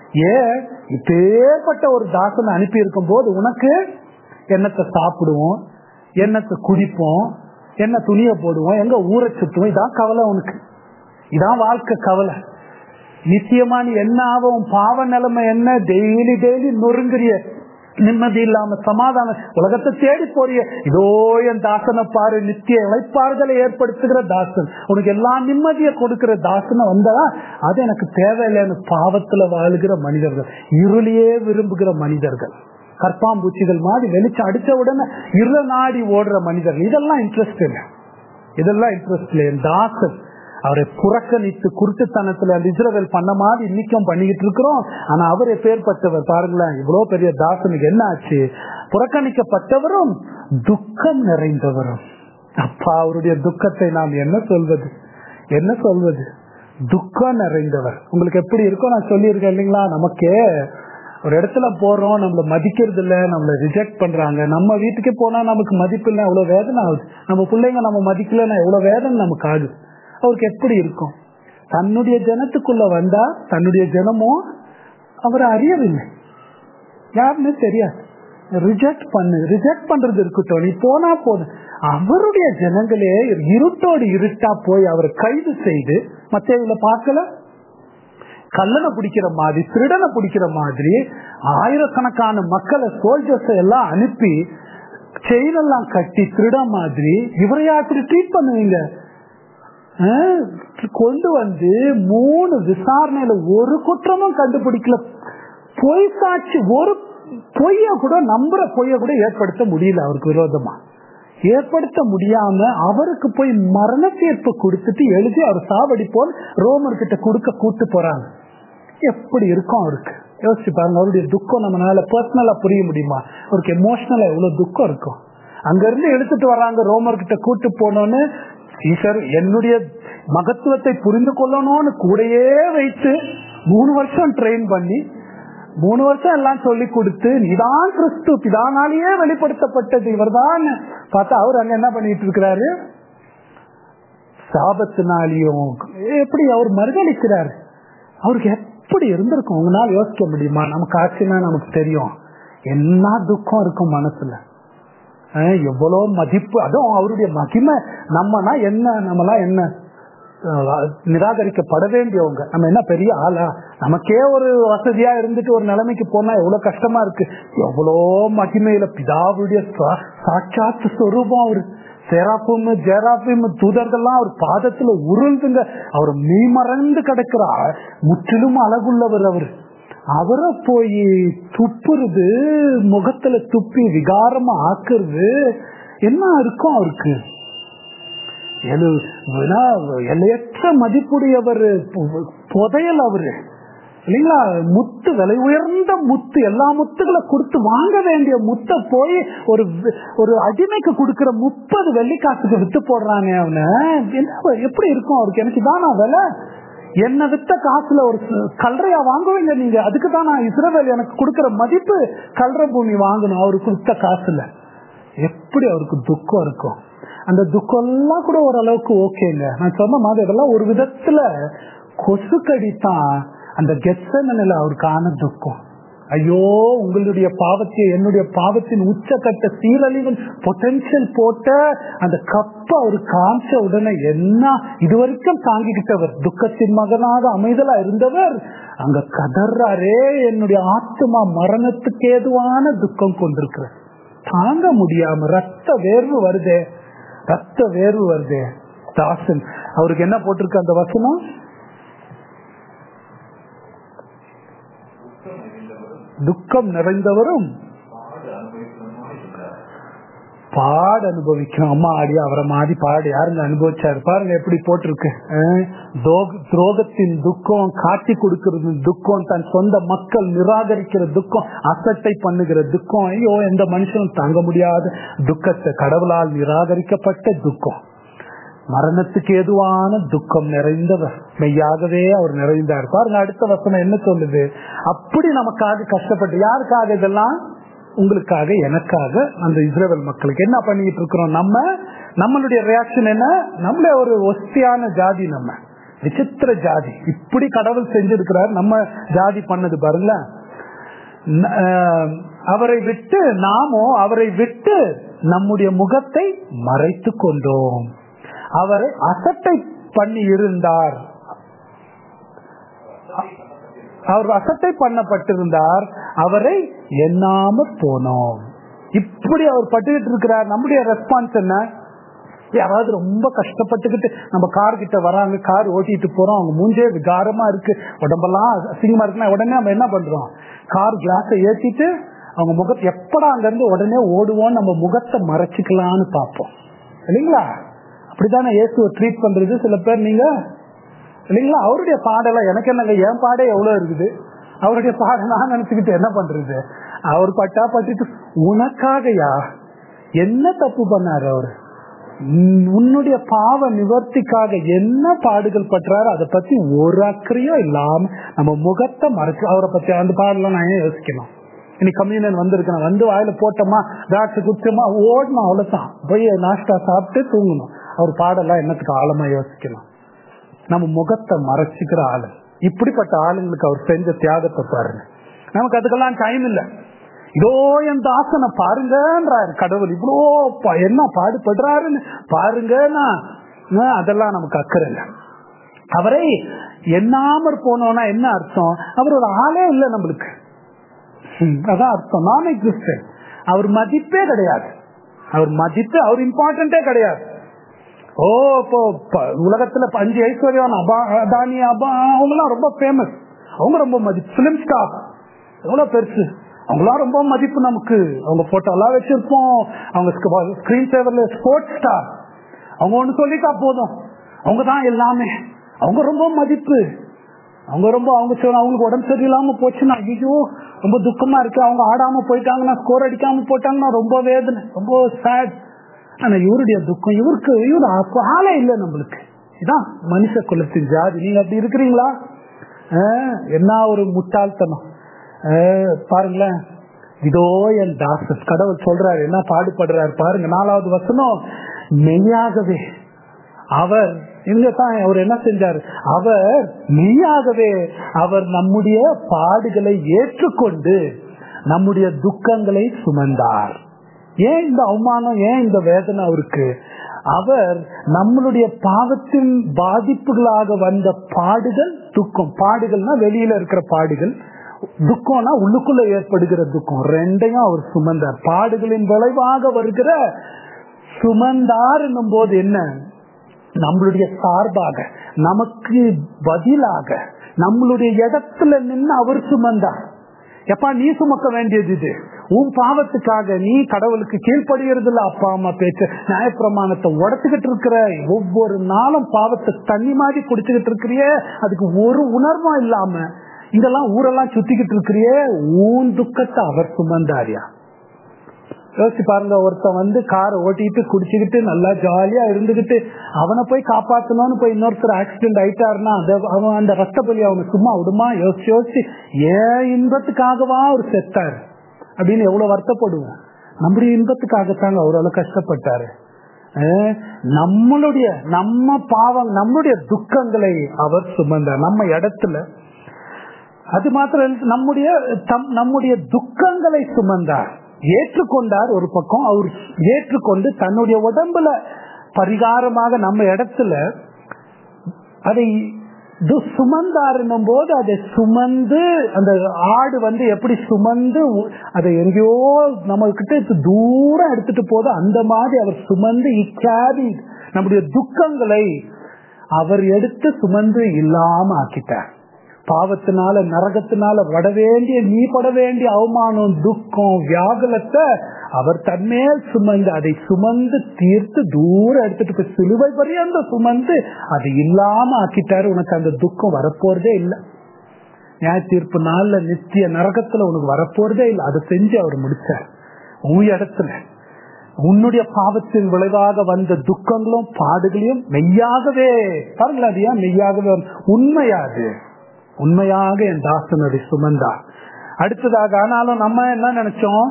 ஏன் இப்பேற்பட்ட ஒரு தாசனை அனுப்பி இருக்கும் போது உனக்கு என்னத்தை சாப்பிடுவோம் என்னத்தை குடிப்போம் என்ன துணியை போடுவோம் எங்க ஊரை சுத்துவோம் இதான் கவலை உனக்கு இதான் வாழ்க்கை கவலை நிச்சயமா நீ என்ன ஆகும் பாவ நிலைமை என்ன டெய்லி டெய்லி நொறுங்குறிய நிம்மதி இல்லாம சமாதானம் உலகத்தை தேடி போறிய இதோ என் தாசனை பாரு நித்திய இழைப்பாறுதலை ஏற்படுத்துகிற தாசன் உனக்கு எல்லா நிம்மதியை கொடுக்கிற தாசனை வந்தா அது எனக்கு தேவையில்லைன்னு பாவத்துல வாழுகிற மனிதர்கள் இருளியே விரும்புகிற மனிதர்கள் கற்பாம்பூச்சிகள் மாதிரி வெளிச்சம் அடிச்ச உடனே இருள நாடி ஓடுற மனிதர்கள் இதெல்லாம் இன்ட்ரெஸ்ட் இல்லை இதெல்லாம் இன்ட்ரெஸ்ட் இல்லை என் தாசன் அவரை புறக்கணித்து குருட்டுத்தனத்துல அந்த இஸ்ரவேல் பண்ண மாதிரி இன்னைக்கும் பண்ணிக்கிட்டு இருக்கிறோம் ஆனா அவர் எப்பேற்பட்டவர் பாருங்களேன் இவ்வளவு பெரிய தாசனுக்கு என்ன ஆச்சு புறக்கணிக்கப்பட்டவரும் துக்கம் நிறைந்தவரும் அப்பா அவருடைய துக்கத்தை நாம் என்ன சொல்வது என்ன சொல்வது துக்கம் நிறைந்தவர் உங்களுக்கு எப்படி இருக்கோ நான் சொல்லியிருக்கேன் இல்லைங்களா நமக்கே ஒரு இடத்துல போறோம் நம்மள மதிக்கிறது இல்ல நம்மள ரிஜெக்ட் பண்றாங்க நம்ம வீட்டுக்கே போனா நமக்கு மதிப்பு இல்லை அவ்வளவு வேதனை ஆகுது நம்ம பிள்ளைங்க நம்ம மதிக்கலன்னா எவ்வளவு வேதனை நமக்கு ஆகுது அவருக்கு எப்படி இருக்கும் தன்னுடைய ஜனத்துக்குள்ள வந்தா தன்னுடைய ஜனமும் அவரை அறியவில்லை யாருன்னு தெரியாது ரிஜெக்ட் பண்ணு ரிஜெக்ட் பண்றது இருக்கட்டும் நீ போனா போதும் அவருடைய ஜனங்களே இருட்டோடு இருட்டா போய் அவரை கைது செய்து மத்தியில பார்க்கல கல்லனை பிடிக்கிற மாதிரி திருடனை பிடிக்கிற மாதிரி ஆயிரக்கணக்கான மக்களை சோல்ஜர்ஸ் எல்லாம் அனுப்பி செயின் எல்லாம் கட்டி திருட மாதிரி இவரையா அப்படி ட்ரீட் பண்ணுவீங்க கொண்டு வந்து மூணு விசாரணையில ஒரு குற்றமும் கண்டுபிடிக்கல பொய் சாட்சி ஒரு பொய்ய கூட நம்புற பொய்ய கூட ஏற்படுத்த முடியல அவருக்கு விரோதமா ஏற்படுத்த முடியாம அவருக்கு போய் மரண தீர்ப்பு கொடுத்துட்டு எழுதி அவர் சாவடிப்போல் ரோமர் கிட்ட கொடுக்க கூட்டு போறாங்க எப்படி இருக்கும் அவருக்கு யோசிச்சு பாருங்க அவருடைய துக்கம் நம்மளால பர்சனலா புரிய முடியுமா அவருக்கு எமோஷனலா எவ்வளவு துக்கம் இருக்கும் அங்க இருந்து எடுத்துட்டு வர்றாங்க ரோமர் கிட்ட கூட்டு போனோன்னு ஈஸ்வர் என்னுடைய மகத்துவத்தை புரிந்து கொள்ளணும்னு கூடையே வைத்து மூணு வருஷம் ட்ரெயின் பண்ணி மூணு வருஷம் எல்லாம் சொல்லி கொடுத்து நீதான் கிறிஸ்து பிதானாலேயே வெளிப்படுத்தப்பட்டது இவர்தான் பார்த்தா அவர் அங்க என்ன பண்ணிட்டு இருக்கிறாரு சாபத்தினாலையும் எப்படி அவர் மறுதளிக்கிறாரு அவருக்கு எப்படி இருந்திருக்கும் உங்களால் யோசிக்க முடியுமா நமக்கு ஆச்சுன்னா நமக்கு தெரியும் என்ன துக்கம் இருக்கும் மனசுல எவ்வளவு மதிப்பு அதுவும் அவருடைய மகிமை நம்மனா என்ன நம்மலாம் என்ன நிராகரிக்கப்பட வேண்டியவங்க நம்ம என்ன பெரிய ஆளா நமக்கே ஒரு வசதியா இருந்துட்டு ஒரு நிலைமைக்கு போனா எவ்வளவு கஷ்டமா இருக்கு எவ்வளோ மகிமையில பிதாவுடைய சாட்சாத்து சொரூபம் அவரு சேராப்பும் ஜெராப்பும் தூதர்கள்லாம் அவர் பாதத்துல உருந்துங்க அவர் மீமறந்து கிடக்கிறார் முற்றிலும் அழகுள்ளவர் அவர் அவரை போய் துப்புறது முகத்துல துப்பி விகாரமா ஆக்குறது என்ன இருக்கும் அவருக்கு எல்லையற்ற மதிப்புடையவர் புதையல் அவரு இல்லைங்களா முத்து விலை உயர்ந்த முத்து எல்லா முத்துகளை கொடுத்து வாங்க வேண்டிய முத்தை போய் ஒரு ஒரு அடிமைக்கு கொடுக்கிற முப்பது வெள்ளிக்காசுக்கு வித்து போடுறானே அவனை என்ன எப்படி இருக்கும் அவருக்கு எனக்கு தானா விலை என்ன வித்த காசுல ஒரு கல்றையா வாங்குவீங்க நீங்க அதுக்கு தான் நான் இஸ்ரேல் எனக்கு கொடுக்கிற மதிப்பு கல்ற பூமி வாங்கணும் அவருக்கு வித்த காசுல எப்படி அவருக்கு துக்கம் இருக்கும் அந்த துக்கம் எல்லாம் கூட ஓரளவுக்கு ஓகேங்க நான் சொன்ன மாதிரி இதெல்லாம் ஒரு விதத்துல கொசுக்கடி தான் அந்த கெச்சனில அவருக்கான துக்கம் ஐயோ உங்களுடைய பாவத்தை என்னுடைய பாவத்தின் உச்சக்கட்ட சீரழிவின் பொட்டன்சியல் போட்ட அந்த கப்ப அவர் காமிச்ச உடனே என்ன இதுவரைக்கும் தாங்கிக்கிட்டவர் துக்கத்தின் மகனாக அமைதலா இருந்தவர் அங்க கதர்றாரே என்னுடைய ஆத்மா மரணத்துக்கு ஏதுவான துக்கம் கொண்டிருக்கிற தாங்க முடியாம ரத்த வேர்வு வருதே ரத்த வேர்வு வருதே தாசன் அவருக்கு என்ன போட்டிருக்கு அந்த வசனம் துக்கம் நிறைந்தவரும் பாடு அனுபவிக்கணும் அம்மா ஆடி அவரை மாதிரி பாடு யாருங்க அனுபவிச்சாரு பாருங்க எப்படி போட்டிருக்கு துரோகத்தின் துக்கம் காட்டி கொடுக்கிறது துக்கம் தன் சொந்த மக்கள் நிராகரிக்கிற துக்கம் அசட்டை பண்ணுகிற துக்கம் ஐயோ எந்த மனுஷனும் தாங்க முடியாத துக்கத்தை கடவுளால் நிராகரிக்கப்பட்ட துக்கம் மரணத்துக்கு ஏதுவான துக்கம் நிறைந்தவர் மெய்யாகவே அவர் நிறைந்தார் பாருங்க அடுத்த வசனம் என்ன சொல்லுது அப்படி நமக்காக கஷ்டப்பட்டு யாருக்காக இதெல்லாம் உங்களுக்காக எனக்காக அந்த இஸ்ரேல் மக்களுக்கு என்ன பண்ணிட்டு இருக்கிறோம் நம்ம நம்மளுடைய ரியாக்ஷன் என்ன நம்மளே ஒரு ஒஸ்தியான ஜாதி நம்ம விசித்திர ஜாதி இப்படி கடவுள் செஞ்சிருக்கிறார் நம்ம ஜாதி பண்ணது பாருங்களேன் ந- ஆஹ் அவரை விட்டு நாமோ அவரை விட்டு நம்முடைய முகத்தை மறைத்து கொண்டோம் அவரை அசட்டை பண்ணி இருந்தார் அவர் அசட்டை பண்ணப்பட்டிருந்தார் அவரை எண்ணாம போனோம் இப்படி அவர் பட்டுக்கிட்டு இருக்கிறார் நம்முடைய ரெஸ்பான்ஸ் என்ன யாராவது ரொம்ப கஷ்டப்பட்டுக்கிட்டு நம்ம கார் கிட்ட வராங்க கார் ஓட்டிட்டு போறோம் அவங்க மூஞ்சே விகாரமா இருக்கு உடம்பெல்லாம் அசிங்கமா இருக்குன்னா உடனே நம்ம என்ன பண்றோம் கார் கிளாஸை ஏத்திட்டு அவங்க முகத்தை எப்படா அங்க இருந்து உடனே ஓடுவோம் நம்ம முகத்தை மறைச்சிக்கலாம்னு பார்ப்போம் இல்லைங்களா அப்படித்தானே இயேசுவை ட்ரீட் பண்றது சில பேர் நீங்க இல்லைங்களா அவருடைய பாடல எனக்கு என்னங்க என் பாடே எவ்வளவு இருக்குது அவருடைய பாட நான் நினைச்சுக்கிட்டு என்ன பண்றது அவர் பட்டா பட்டுட்டு உனக்காகயா என்ன தப்பு பண்ணாரு அவரு உன்- உன்னுடைய பாவ நிவர்த்திக்காக என்ன பாடுகள் பற்றாரோ அதை பத்தி ஒரு அக்கறையும் இல்லாம நம்ம முகத்தை மறைச்சு அவரை பத்தி அந்த பாடலாம் நான் ஏன் யோசிக்கணும் இன்னைக்கு கம்யூனியன் வந்திருக்கேன் வந்து வாயில போட்டோமா திராட்சை குச்சமா ஓடணும் அவ்வளவுதான் போய் நாஷ்டா சாப்பிட்டு தூங்கணும் அவர் பாடலாம் என்னத்துக்கு ஆழமா யோசிக்கணும் நம்ம முகத்தை மறைச்சிக்கிற ஆளு இப்படிப்பட்ட ஆளுங்களுக்கு அவர் செஞ்ச தியாகத்தை பாருங்க நமக்கு அதுக்கெல்லாம் டைம் இல்ல இதோ என் தாசனை பாருங்கன்றாரு கடவுள் இவ்வளோ ப- என்ன பாடுபடுறாருன்னு பாருங்கன்னா ஆஹ், அதெல்லாம் நமக்கு அக்கறை இல்லை அவரை எண்ணாமற் போனோம்னா என்ன அர்த்தம் அவர் ஒரு ஆளே இல்லை நம்மளுக்கு ஹம், அதான் அர்த்தம் நான் எக்ஸிஸ்டன்ட் அவர் மதிப்பே கிடையாது அவர் மதிப்பு அவர் இம்பார்ட்டன்டே கிடையாது ஓ இப்போ ப- உலகத்துல இப்ப அஞ்சு ஐஸ்வர்யம் அபா அதானி அபா அவங்கலாம் ரொம்ப ஃபேமஸ் அவங்க ரொம்ப மதிப்பு பிலிம் ஸ்டார் எவ்வளவு பெருசு அவங்களாம் ரொம்ப மதிப்பு நமக்கு அவங்க போட்டோ எல்லாம் வச்சிருப்போம் அவங்க ஸ்கிரீன் சேவர்ல ஸ்போர்ட்ஸ் ஸ்டார் அவங்க ஒண்ணு சொல்லிட்டா போதும் அவங்க தான் எல்லாமே அவங்க ரொம்ப மதிப்பு அவங்க ரொம்ப அவங்க சொல்ல அவங்களுக்கு உடம்பு சரியில்லாம போச்சுன்னா ஐயோ ரொம்ப துக்கமா இருக்கு அவங்க ஆடாம போயிட்டாங்கன்னா ஸ்கோர் அடிக்காம போயிட்டாங்கன்னா ரொம்ப வேதனை ரொம்ப சேட் ஆனா இவருடைய துக்கம் இவருக்கு இவரு அப்ப ஆளே இல்லை நம்மளுக்கு இதான் மனுஷ குலத்தின் ஜாதி நீங்க அப்படி இருக்கிறீங்களா ஆஹ், என்ன ஒரு முட்டாள்தனம் ஆஹ், பாருங்களேன் இதோ என் தாசன் கடவுள் சொல்றாரு என்ன பாடுபடுறாரு பாருங்க நாலாவது வசனம் மெய்யாகவே அவர் இங்க தான் அவர் என்ன செஞ்சார் அவர் மெய்யாகவே அவர் நம்முடைய பாடுகளை ஏற்றுக்கொண்டு நம்முடைய துக்கங்களை சுமந்தார் ஏன் இந்த அவமானம் ஏன் இந்த வேதனை அவருக்கு அவர் நம்மளுடைய பாவத்தின் பாதிப்புகளாக வந்த பாடுகள் துக்கம் பாடுகள்னா வெளியில இருக்கிற பாடுகள் துக்கம்னா உள்ளுக்குள்ள ஏற்படுகிற துக்கம் ரெண்டையும் அவர் சுமந்தார் பாடுகளின் விளைவாக வருகிற சுமந்தார் என்னும் போது என்ன நம்மளுடைய சார்பாக நமக்கு பதிலாக நம்மளுடைய இடத்துல நின்று அவர் சுமந்தார் எப்பா நீ சுமக்க வேண்டியது இது உன் பாவத்துக்காக நீ கடவுளுக்கு கீழ்ப்படுகிறது இல்ல அப்பா அம்மா பேச்சு நியாயப்பிரமாணத்தை உடச்சுக்கிட்டு இருக்கிற ஒவ்வொரு நாளும் பாவத்தை தண்ணி மாதிரி குடிச்சுக்கிட்டு இருக்கிறிய அதுக்கு ஒரு உணர்வும் இல்லாம இதெல்லாம் ஊரெல்லாம் சுத்திக்கிட்டு இருக்கிறியே உன் துக்கத்தை அவர் சுமந்தாரியா யோசிச்சு பாருங்க ஒருத்தன் வந்து காரை ஓட்டிட்டு குடிச்சுக்கிட்டு நல்லா ஜாலியா இருந்துகிட்டு அவனை போய் காப்பாத்தணும்னு போய் இன்னொருத்தர் ஆக்சிடென்ட் ஆயிட்டாருன்னா அந்த- அவன் அந்த ரத்த பலி அவனை சும்மா விடுமா யோசிச்சு யோசிச்சு ஏன் இன்பத்துக்காகவா அவர் செத்தாரு அப்படின்னு எவ்வளவு வருத்தப்படுவோம் நம்முடைய இன்பத்துக்காகத்தாங்க அவர் அவ்வளவு கஷ்டப்பட்டாரு அஹ் நம்மளுடைய நம்ம பாவம் நம்மளுடைய துக்கங்களை அவர் சுமந்தார் நம்ம இடத்துல அது மாத்திரம் இல்ல, நம்முடைய தம்- நம்முடைய துக்கங்களை சுமந்தார் ஏற்றுக்கொண்டார் ஒரு பக்கம் அவர் ஏற்றுக்கொண்டு தன்னுடைய உடம்புல பரிகாரமாக நம்ம இடத்துல அதை து- சுமந்தாருன்னும் போது அதை சுமந்து அந்த ஆடு வந்து எப்படி சுமந்து உ- அதை எங்கேயோ நம்ம கிட்ட தூரம் எடுத்துட்டு போதோ அந்த மாதிரி அவர் சுமந்து இக்காதி நம்முடைய துக்கங்களை அவர் எடுத்து சுமந்து இல்லாம ஆக்கிட்டார் பாவத்தினால நரகத்தினால பட வேண்டிய நீ பட வேண்டிய அவமானம் துக்கம் வியாகுலத்தை அவர் தன்மேல் சுமந்து அதை சுமந்து தீர்த்து தூரம் எடுத்துட்டு போய் சிலுவை பரியந்த சுமந்து அதை இல்லாம ஆக்கிட்டாரு உனக்கு அந்த துக்கம் வரப்போறதே இல்லை நியாய தீர்ப்பு நாள்ல நித்திய நரகத்துல உனக்கு வரப்போறதே இல்லை அதை செஞ்சு அவர் முடிச்சார் உன் இடத்துல உன்னுடைய பாவத்தின் விளைவாக வந்த துக்கங்களும் பாடுகளையும் மெய்யாகவே பாருங்களா அது ஏன் மெய்யாகவே உண்மையாது உண்மையாக என் தாசனுடைய சுமந்தா அடுத்ததாக ஆனாலும் நம்ம என்ன நினைச்சோம்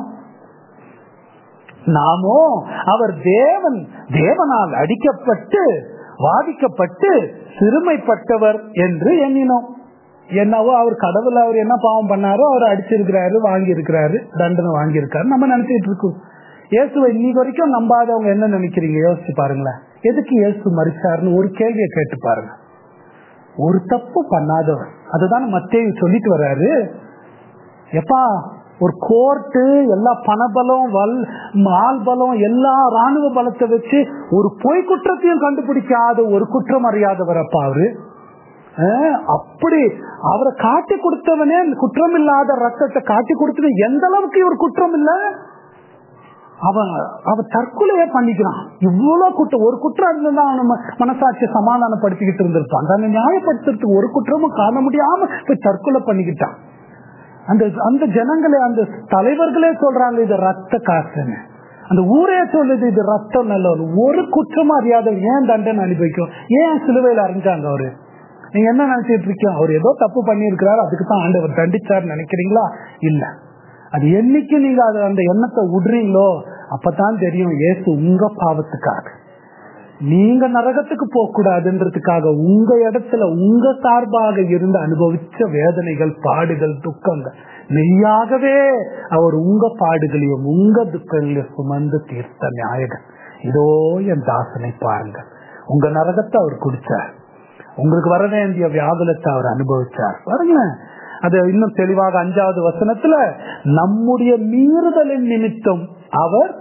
நாமோ அவர் தேவன் தேவனால் அடிக்கப்பட்டு வாதிக்கப்பட்டு சிறுமைப்பட்டவர் என்று எண்ணினோம் என்னவோ அவர் கடவுள் அவர் என்ன பாவம் பண்ணாரோ அவர் அடிச்சிருக்கிறாரு வாங்கி இருக்கிறாரு தண்டனை வாங்கி இருக்காரு நம்ம நினைச்சிட்டு இருக்கோம் இயேசுவை இன்னைக்கு வரைக்கும் நம்பாதவங்க என்ன நினைக்கிறீங்க யோசிச்சு பாருங்களேன் எதுக்கு இயேசு மறிச்சாருன்னு ஒரு கேள்வியை கேட்டு பாருங்க ஒரு தப்பு பண்ணாதவர் அதுதான் மத்தேயு சொல்லிட்டு வர்றாரு எப்பா ஒரு கோர்ட்டு எல்லா பணபலம் வல் ஆள் பலம் எல்லா ராணுவ பலத்தை வச்சு ஒரு பொய் குற்றத்தையும் கண்டுபிடிக்காத ஒரு குற்றம் அறியாதவர் அப்பா அவரு அஹ், அப்படி அவரை காட்டி கொடுத்தவனே குற்றம் இல்லாத ரத்தத்தை காட்டி கொடுத்தது எந்த அளவுக்கு இவர் குற்றம் இல்ல அவன் அவன் தற்கொலையே பண்ணிக்கிறான் இவ்வளவு குற்றம் ஒரு குற்றம் இருந்தா அவன் ம- மனசாட்சியை சமாதானப்படுத்திக்கிட்டு இருந்திருப்பான் தன்னை நியாயப்படுத்துறதுக்கு ஒரு குற்றமும் காண முடியாம போய் தற்கொலை பண்ணிக்கிட்டான் அந்த அந்த ஜனங்களே அந்த தலைவர்களே சொல்றாங்க இது ரத்த காசுன்னு அந்த ஊரே சொல்லுது இது ரத்தம் நல்லது ஒரு குற்றமும் அறியாத ஏன் தண்டனை அனுபவிக்கும் ஏன் சிலுவையில் அறிஞ்சாங்க அவரு நீங்க என்ன நினைச்சிட்டு இருக்கீங்க அவர் ஏதோ தப்பு பண்ணியிருக்கிறாரு அதுக்கு தான் ஆண்டவர் தண்டிச்சார் நினைக்கிறீங்களா இல்ல அது என்னைக்கு நீங்க அது அந்த எண்ணத்தை விடுறீங்களோ அப்பதான் தெரியும் இயேசு உங்க பாவத்துக்காக நீங்க நரகத்துக்கு போக கூடாதுன்றதுக்காக உங்க இடத்துல உங்க சார்பாக இருந்து அனுபவிச்ச வேதனைகள் பாடுகள் துக்கங்கள் மெய்யாகவே அவர் உங்க பாடுகளையும் உங்க துக்கங்களையும் சுமந்து தீர்த்த நாயகன் இதோ என் தாசனை பாருங்க உங்க நரகத்தை அவர் குடிச்சார் உங்களுக்கு வர வேண்டிய வியாகுலத்தை அவர் அனுபவிச்சார் பாருங்களேன் அது இன்னும் தெளிவாக அஞ்சாவது வசனத்துல நம்முடைய மீறுதலின் நிமித்தம் அவர்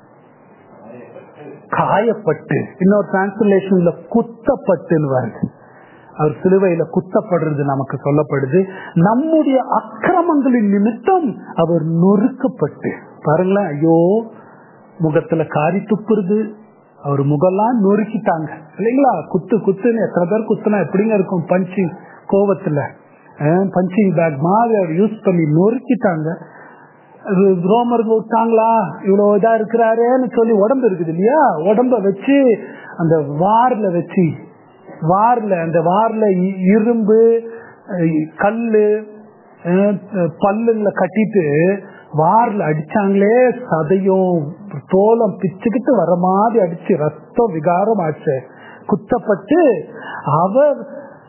காயப்பட்டு இன்னொரு டிரான்ஸ்லேஷன்ல குத்தப்பட்டுன்னு வருது அவர் சிலுவையில குத்தப்படுறது நமக்கு சொல்லப்படுது நம்முடைய அக்கிரமங்களின் நிமித்தம் அவர் நொறுக்கப்பட்டு பாருங்களேன் ஐயோ முகத்துல காரி துப்புறது அவர் முகம்லாம் நொறுக்கிட்டாங்க இல்லைங்களா குத்து குத்துன்னு எத்தனை பேர் குத்துனா எப்படிங்க இருக்கும் பஞ்சிங் கோவத்துல பஞ்சிங் பேக் மாதிரி அவர் யூஸ் பண்ணி நொறுக்கிட்டாங்க அது ரோமருங்க விட்டாங்களா இவ்வளவு இதா இருக்கிறாரேன்னு சொல்லி உடம்பு இருக்குது இல்லையா உடம்ப வச்சு அந்த வார்ல வச்சு வார்ல அந்த வார்ல இ- இரும்பு அஹ் கல்லு அஹ் பல்லுங்களை கட்டிட்டு வார்ல அடிச்சாங்களே சதையும் தோலம் பிச்சுக்கிட்டு வர மாதிரி அடிச்சு ரத்தம் விகாரம் ஆச்சு குத்தப்பட்டு அவர்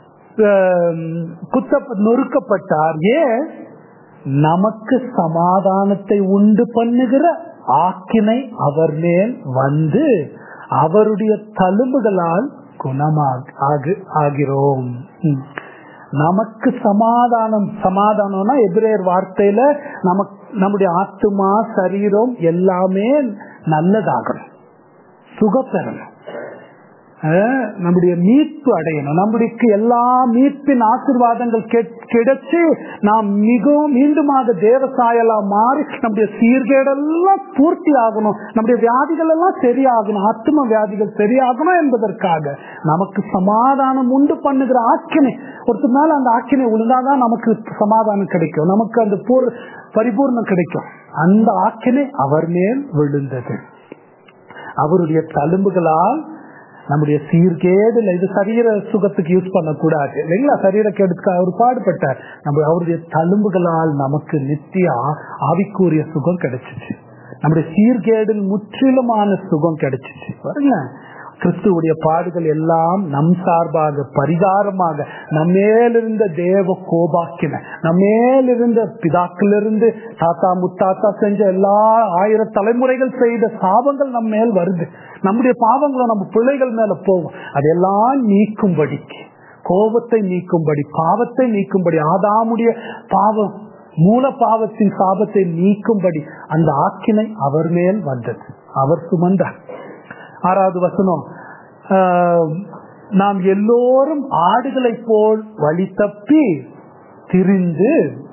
அஹ், குத்த நொறுக்கப்பட்டார் ஏன் நமக்கு சமாதானத்தை உண்டு பண்ணுகிற ஆக்கினை அவர் மேல் வந்து அவருடைய தழும்புகளால் குணமாக ஆகு- ஆகிறோம் ம். நமக்கு சமாதானம் சமாதானம்னா எதிரேர் வார்த்தையில நமக்கு நம்முடைய ஆத்துமா சரீரம் எல்லாமே நல்லதாகணும் சுகப்பெறணும் அஹ் நம்முடைய மீட்பு அடையணும் நம்முடைய எல்லா மீட்பின் ஆசீர்வாதங்கள் கெ- கிடைச்சு நாம் மிகவும் மீண்டுமாக தேவசாயலா மாறி நம்முடைய சீர்கேடெல்லாம் பூர்த்தி ஆகணும் நம்முடைய வியாதிகள் எல்லாம் சரியாகணும் ஆத்ம வியாதிகள் சரியாகணும் என்பதற்காக நமக்கு சமாதானம் உண்டு பண்ணுகிற ஆக்கினை ஒருத்தர் மேல அந்த ஆக்கினை விழுந்தாதான் நமக்கு சமாதானம் கிடைக்கும் நமக்கு அந்த பூர் பரிபூர்ணம் கிடைக்கும் அந்த ஆக்கினை அவர் மேல் விழுந்தது அவருடைய தழும்புகளால் நம்முடைய சீர்கேடுல இது சரீர சுகத்துக்கு யூஸ் பண்ணக்கூடாது இல்லைங்களா சரீர கேடுக்கு அவர் பாடுபட்டார் நம்ம அவருடைய தழும்புகளால் நமக்கு நித்திய ஆ- ஆவிக்குரிய சுகம் கிடைச்சிச்சு நம்முடைய சீர்கேடில் முற்றிலுமான சுகம் கிடைச்சிச்சு பாருங்க கிறிஸ்துவுடைய பாடுகள் எல்லாம் நம் சார்பாக பரிகாரமாக நம்மேலிருந்த தேவ கோபாக்கின நம்மேலிருந்த பிதாக்கிலிருந்து தாத்தா முத்தாத்தா செஞ்ச எல்லா ஆயிரம் தலைமுறைகள் செய்த சாபங்கள் நம்ம மேல் வருது நம்முடைய பாவங்களை நம்ம பிள்ளைகள் மேல போகும் அதெல்லாம் நீக்கும்படிக்கு கோபத்தை நீக்கும்படி பாவத்தை நீக்கும்படி ஆதாமுடைய பாவம் மூல பாவத்தின் சாபத்தை நீக்கும்படி அந்த ஆக்கினை அவர் மேல் வந்தது அவர் சுமந்தார் ஆறாவது வசனம் ஆஹ், நாம் எல்லோரும் ஆடுகளைப் போல் வழி தப்பி திரிந்து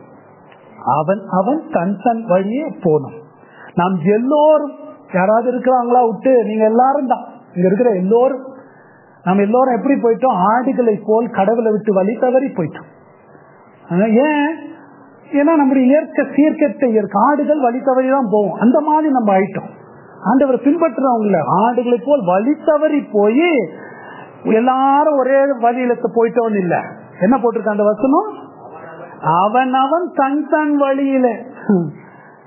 அவன் அவன் தன் தன் வழியே போனோம் நாம் எல்லோரும் யாராவது இருக்கிறாங்களா விட்டு நீங்க எல்லாரும் தான் இங்க இருக்கிற எல்லோரும் நாம் எல்லோரும் எப்படி போயிட்டோம் ஆடுகளை போல் கடவுளை விட்டு வழி தவறி போயிட்டோம் ஆனா ஏன் ஏன்னா நம்முடைய இயற்கை சீர்கெட்ட இயற்கை ஆடுகள் வழி தவறி தான் போவோம் அந்த மாதிரி நம்ம ஆயிட்டோம் ஆண்டவரை பின்பற்றுறவங்கள ஆடுகளை போல் வழி தவறி போய் எல்லாரும் ஒரே வழியில போயிட்டோம் இல்ல என்ன போட்டிருக்க அந்த வசனம் அவன் அவன் தன் தன் வழியில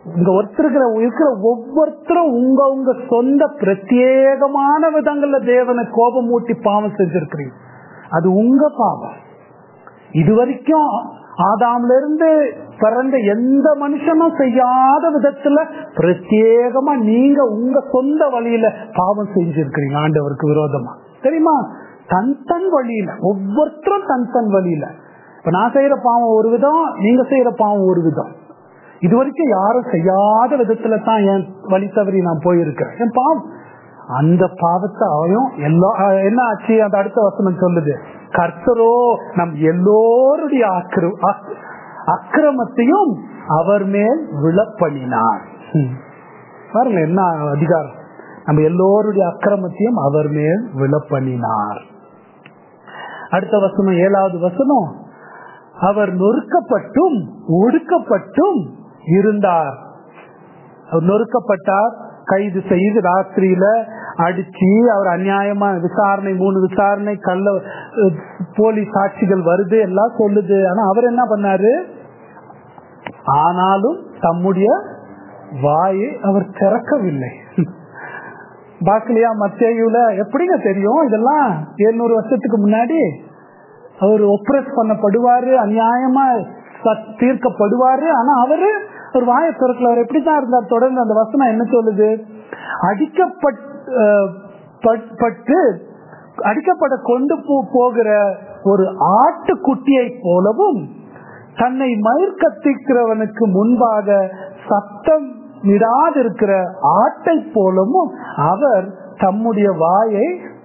இங்க ஒருத்தருக்கிற இருக்கிற ஒவ்வொருத்தரும் உங்க உங்க சொந்த பிரத்யேகமான விதங்கள்ல தேவனை கோபம் ஊட்டி பாவம் செஞ்சிருக்கிறீங்க அது உங்க பாவம் இது வரைக்கும் ஆதாம்ல இருந்து பிறந்த எந்த மனுஷனும் செய்யாத விதத்துல பிரத்யேகமா நீங்க உங்க சொந்த வழியில பாவம் செஞ்சிருக்கிறீங்க ஆண்டவருக்கு விரோதமா தெரியுமா தன் தன் வழியில ஒவ்வொருத்தரும் தன் தன் வழியில இப்ப நான் செய்யற பாவம் ஒரு விதம் நீங்க செய்யற பாவம் ஒரு விதம் இது வரைக்கும் யாரும் செய்யாத விதத்துல தான் என் வழி தவறி நான் போயிருக்கிறேன் என் பாவம் அந்த பாவத்தை அவன் எல்லா என்ன ஆச்சு அந்த அடுத்த வசனம் சொல்லுது கர்த்தரோ நம் எல்லோருடைய அக்கிர அக்கிரமத்தையும் அவர் மேல் விழப்பண்ணினார் பாருங்க என்ன அதிகாரம் நம்ம எல்லோருடைய அக்கிரமத்தையும் அவர் மேல் விழப்பண்ணினார் அடுத்த வசனம் ஏழாவது வசனம் அவர் நொறுக்கப்பட்டும் ஒடுக்கப்பட்டும் இருந்தார் அவர் நொறுக்கப்பட்டார் கைது செய்து ராத்திரியில அடிச்சு அவர் அநியாயமா விசாரணை மூணு விசாரணை கள்ள போலி சாட்சிகள் வருது எல்லாம் சொல்லுது ஆனா அவர் என்ன பண்ணாரு ஆனாலும் தம்முடைய வாயை அவர் திறக்கவில்லை பாக்கலையா மத்தியுல எப்படிங்க தெரியும் இதெல்லாம் எழுநூறு வருஷத்துக்கு முன்னாடி அவர் ஒப்ரஸ் பண்ணப்படுவாரு அநியாயமா தீர்க்கப்படுவாரு ஆனா அவரு ஒரு வாயை திறக்கல அவர் எப்படிதான் இருந்தார் தொடர்ந்து அந்த வசனம் என்ன சொல்லுது அடிக்கப்பட்டு அடிக்கப்பட கொண்டு போகிற ஒரு ஆட்டுக்குட்டியை போலவும் தன்னை மயிர் கத்திக்கிறவனுக்கு முன்பாக சத்தம் விடாதிருக்கிற ஆட்டை போலவும் அவர் தம்முடைய வாயை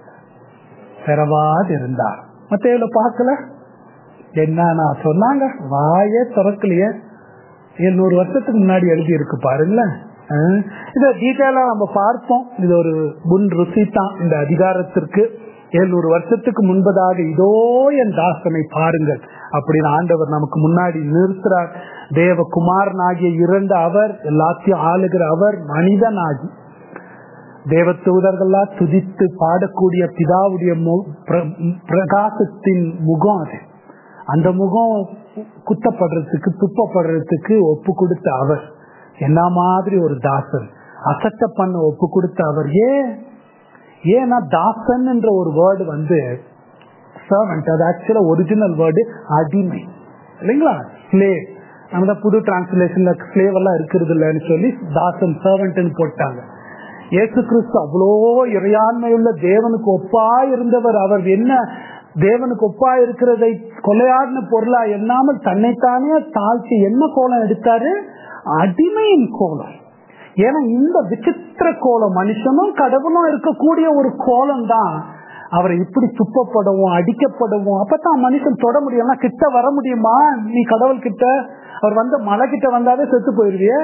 பெறவாதிருந்தார் மத்தையில பார்க்கல என்ன சொன்னாங்க வாயே திறக்கலையே எழுநூறு வருஷத்துக்கு முன்னாடி எழுதி இருக்கு பாருங்களேன் இத டீட்டெயிலா நம்ம பார்ப்போம் இது ஒரு முன் ருசி தான் இந்த அதிகாரத்திற்கு எழுநூறு வருஷத்துக்கு முன்பதாக இதோ என் தாசனை பாருங்கள் அப்படின்னு ஆண்டவர் நமக்கு முன்னாடி நிறுத்துறார் தேவகுமாரன் ஆகிய இரண்டு அவர் எல்லாத்தையும் ஆளுகிற அவர் மனிதனாகி தேவ தூதர்களா துதித்து பாடக்கூடிய பிதாவுடைய பிரகாசத்தின் முகம் அது அந்த முகம் குத்தப்படுறதுக்கு துப்பப்படுறதுக்கு ஒப்பு கொடுத்த அவர் என்ன மாதிரி ஒரு தாசன் அசட்ட பண்ண ஒப்பு கொடுத்த அவர் ஏன் ஏன்னா தாசன் என்ற ஒரு வேர்டு வந்து சர்வன்ட் அது ஆக்சுவலா ஒரிஜினல் வேர்டு அடிமை இல்லைங்களா ஸ்லேவ் நம்ம தான் புது டிரான்ஸ்லேஷன்ல ஸ்லேவ் எல்லாம் இருக்கிறது இல்லைன்னு சொல்லி தாசன் சர்வன்ட்னு போட்டாங்க இயேசு கிறிஸ்து அவ்வளோ இறையாண்மையுள்ள தேவனுக்கு ஒப்பா இருந்தவர் அவர் என்ன தேவனுக்கு ஒப்பா இருக்கிறதை கொலையாடின பொருளா எண்ணாமல் தன்னைத்தானே தாழ்த்தி என்ன கோலம் எடுத்தாரு அடிமையின் கோலம் ஏன்னா இந்த விசித்திர கோலம் மனுஷனும் கடவுளும் இருக்கக்கூடிய ஒரு கோலம் தான் அவரை இப்படி துப்பப்படவும் அடிக்கப்படவும் அப்பதான் மனுஷன் தொட முடியும் கிட்ட வர முடியுமா நீ கடவுள் கிட்ட அவர் வந்த மலை கிட்ட வந்தாலே செத்து போயிருவிய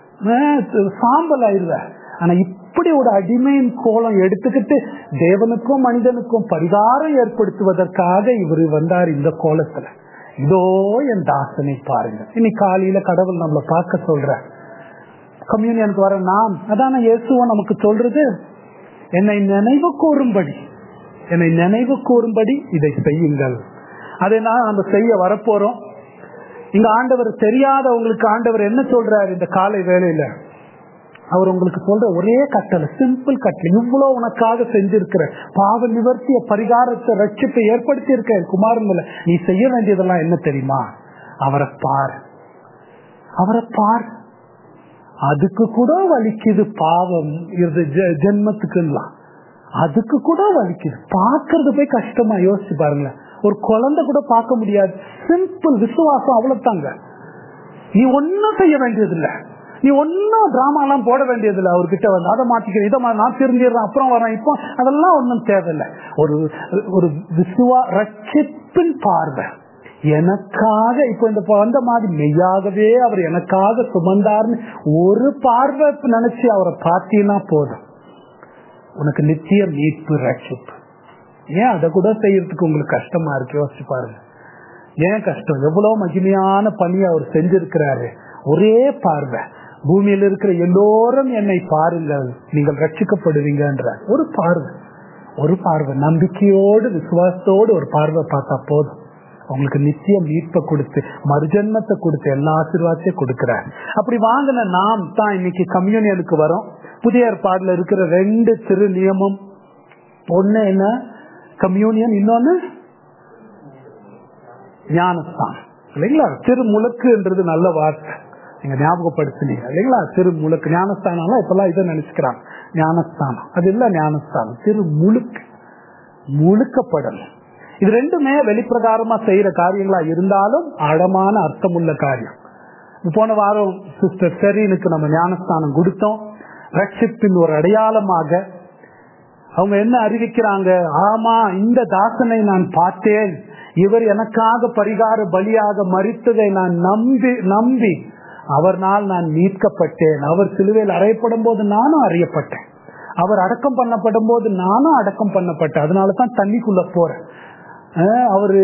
சாம்பல் ஆயிருவ ஆனா இப்படி ஒரு அடிமையின் கோலம் எடுத்துக்கிட்டு தேவனுக்கும் மனிதனுக்கும் பரிகாரம் ஏற்படுத்துவதற்காக இவர் வந்தார் இந்த கோலத்துல இதோ என் தாசனை பாருங்க இன்னைக்கு காலையில கடவுள் நம்மளை பார்க்க சொல்ற கம்யூனியனுக்கு வர நாம் அதான இயேசுவ நமக்கு சொல்றது என்னை நினைவு கூறும்படி என்னை நினைவு கூறும்படி இதை செய்யுங்கள் அதை நான் நம்ம செய்ய வரப்போறோம் இங்க ஆண்டவர் தெரியாத உங்களுக்கு ஆண்டவர் என்ன சொல்றாரு இந்த காலை வேலையில அவர் உங்களுக்கு சொல்ற ஒரே கட்டளை சிம்பிள் கட்டளை இவ்வளவு உனக்காக செஞ்சிருக்கிற பாவ நிவர்த்திய பரிகாரத்தை ரட்சிப்பை ஏற்படுத்தி இருக்க குமாரன் நீ செய்ய வேண்டியதெல்லாம் என்ன தெரியுமா அவரை பார் அவரை பார் அதுக்கு கூட வலிக்குது பாவம் இது ஜென்மத்துக்குலாம் அதுக்கு கூட வலிக்குது பார்க்கறது போய் கஷ்டமா யோசிச்சு பாருங்க ஒரு குழந்தை கூட பார்க்க முடியாது சிம்பிள் விசுவாசம் அவ்வளவுதாங்க நீ ஒன்னும் செய்ய வேண்டியதில்லை நீ ஒன்னும் டிராமா எல்லாம் போட வேண்டியதில்லை அவர்கிட்ட வந்து அதை மாத்திக்கிறேன் இதை நான் திரும்பிடுறேன் அப்புறம் வரேன் இப்போ அதெல்லாம் ஒன்றும் தேவையில்லை ஒரு ஒரு விசுவா ரட்சிப்பின் பார்வை எனக்காக இப்ப இந்த வந்த மாதிரி மெய்யாகவே அவர் எனக்காக சுமந்தார்னு ஒரு பார்வை நினைச்சு அவரை பார்த்தீங்கன்னா போதும் உனக்கு நிச்சய மீட்பு ரட்சிப்பு ஏன் அதை கூட செய்யறதுக்கு உங்களுக்கு கஷ்டமா இருக்கு யோசிச்சு பாருங்க ஏன் கஷ்டம் எவ்வளவு மகிமையான பணி அவர் செஞ்சிருக்கிறாரு ஒரே பார்வை பூமியில் இருக்கிற எல்லோரும் என்னை பாருங்கள் நீங்கள் ரட்சிக்கப்படுவீங்கன்ற ஒரு பார்வை ஒரு பார்வை நம்பிக்கையோடு விசுவாசத்தோடு ஒரு பார்வை பார்த்தா போதும் உங்களுக்கு நித்திய மீட்பை கொடுத்து மறுஜன்மத்தை கொடுத்து எல்லா ஆசீர்வாதத்தையும் கொடுக்கிறார் அப்படி வாங்கின நாம் தான் இன்னைக்கு கம்யூனியனுக்கு வரோம் புதிய ஏற்பாடுல இருக்கிற ரெண்டு திரு நியமம் ஒண்ணு என்ன கம்யூனியன் இன்னொன்னு ஞானஸ்தானம் இல்லைங்களா திருமுழுக்குன்றது நல்ல வார்த்தை நீங்க ஞாபகப்படுத்தினீங்க இல்லைங்களா திருமுழுக்கு ஞானஸ்தானம் இப்பெல்லாம் இதை நினைச்சுக்கிறாங்க ஞானஸ்தானம் அது இல்ல ஞானஸ்தானம் திருமுழுக்கு முழுக்கப்படணும் இது ரெண்டுமே வெளிப்பிரகாரமா செய்யற காரியங்களா இருந்தாலும் ஆழமான அர்த்தமுள்ள காரியம் போன வாரம் சிஸ்டர் செரீனுக்கு நம்ம ஞானஸ்தானம் கொடுத்தோம் ரட்சிப்பின் ஒரு அடையாளமாக அவங்க என்ன அறிவிக்கிறாங்க ஆமா இந்த தாசனை நான் பார்த்தேன் இவர் எனக்காக பரிகார பலியாக மறித்ததை நான் நம்பி நம்பி அவர்னால் நான் மீட்கப்பட்டேன் அவர் சிலுவையில் அறையப்படும் போது நானும் அறியப்பட்டேன் அவர் அடக்கம் பண்ணப்படும் போது நானும் அடக்கம் பண்ணப்பட்டேன் அதனாலதான் தண்ணிக்குள்ள போறேன் அவரு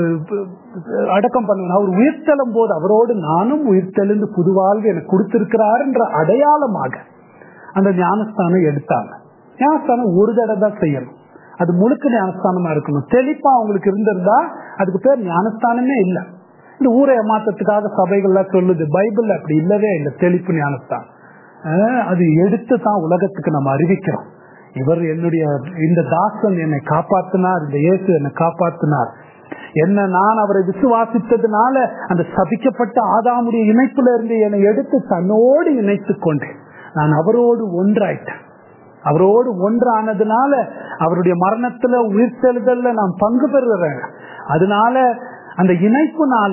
அடக்கம் பண்ண அவர் உயிர்த்தெழும் போது அவரோடு நானும் உயிர்த்தெழுந்து புதுவாழ்வு எனக்கு கொடுத்திருக்கிறார் என்ற அடையாளமாக அந்த ஞானஸ்தானம் எடுத்தாங்க ஞானஸ்தானம் ஒரு தடவை தான் செய்யணும் அது முழுக்க ஞானஸ்தானமா இருக்கணும் தெளிப்பா அவங்களுக்கு இருந்திருந்தா அதுக்கு பேர் ஞானஸ்தானமே இல்லை இந்த ஊரை ஏமாத்தத்துக்காக சபைகள்லாம் சொல்லுது பைபிள் அப்படி இல்லவே இல்லை தெளிப்பு ஞானஸ்தானம் அது எடுத்து தான் உலகத்துக்கு நம்ம அறிவிக்கிறோம் இவர் என்னுடைய இந்த தாசன் என்னை காப்பாத்தினார் இந்த இயேசு என்னை காப்பாத்தினார் என்ன நான் அவரை விசுவாசித்ததுனால அந்த சபிக்கப்பட்ட ஆதாமுடைய இணைப்புல இருந்து என்னை எடுத்து தன்னோடு இணைத்து கொண்டேன் நான் அவரோடு ஒன்றாயிட்டேன் அவரோடு ஒன்றானதுனால அவருடைய மரணத்துல உயிர்த்தெழுதல்ல நான் பங்கு பெறுறேன் அதனால அந்த இணைப்புனால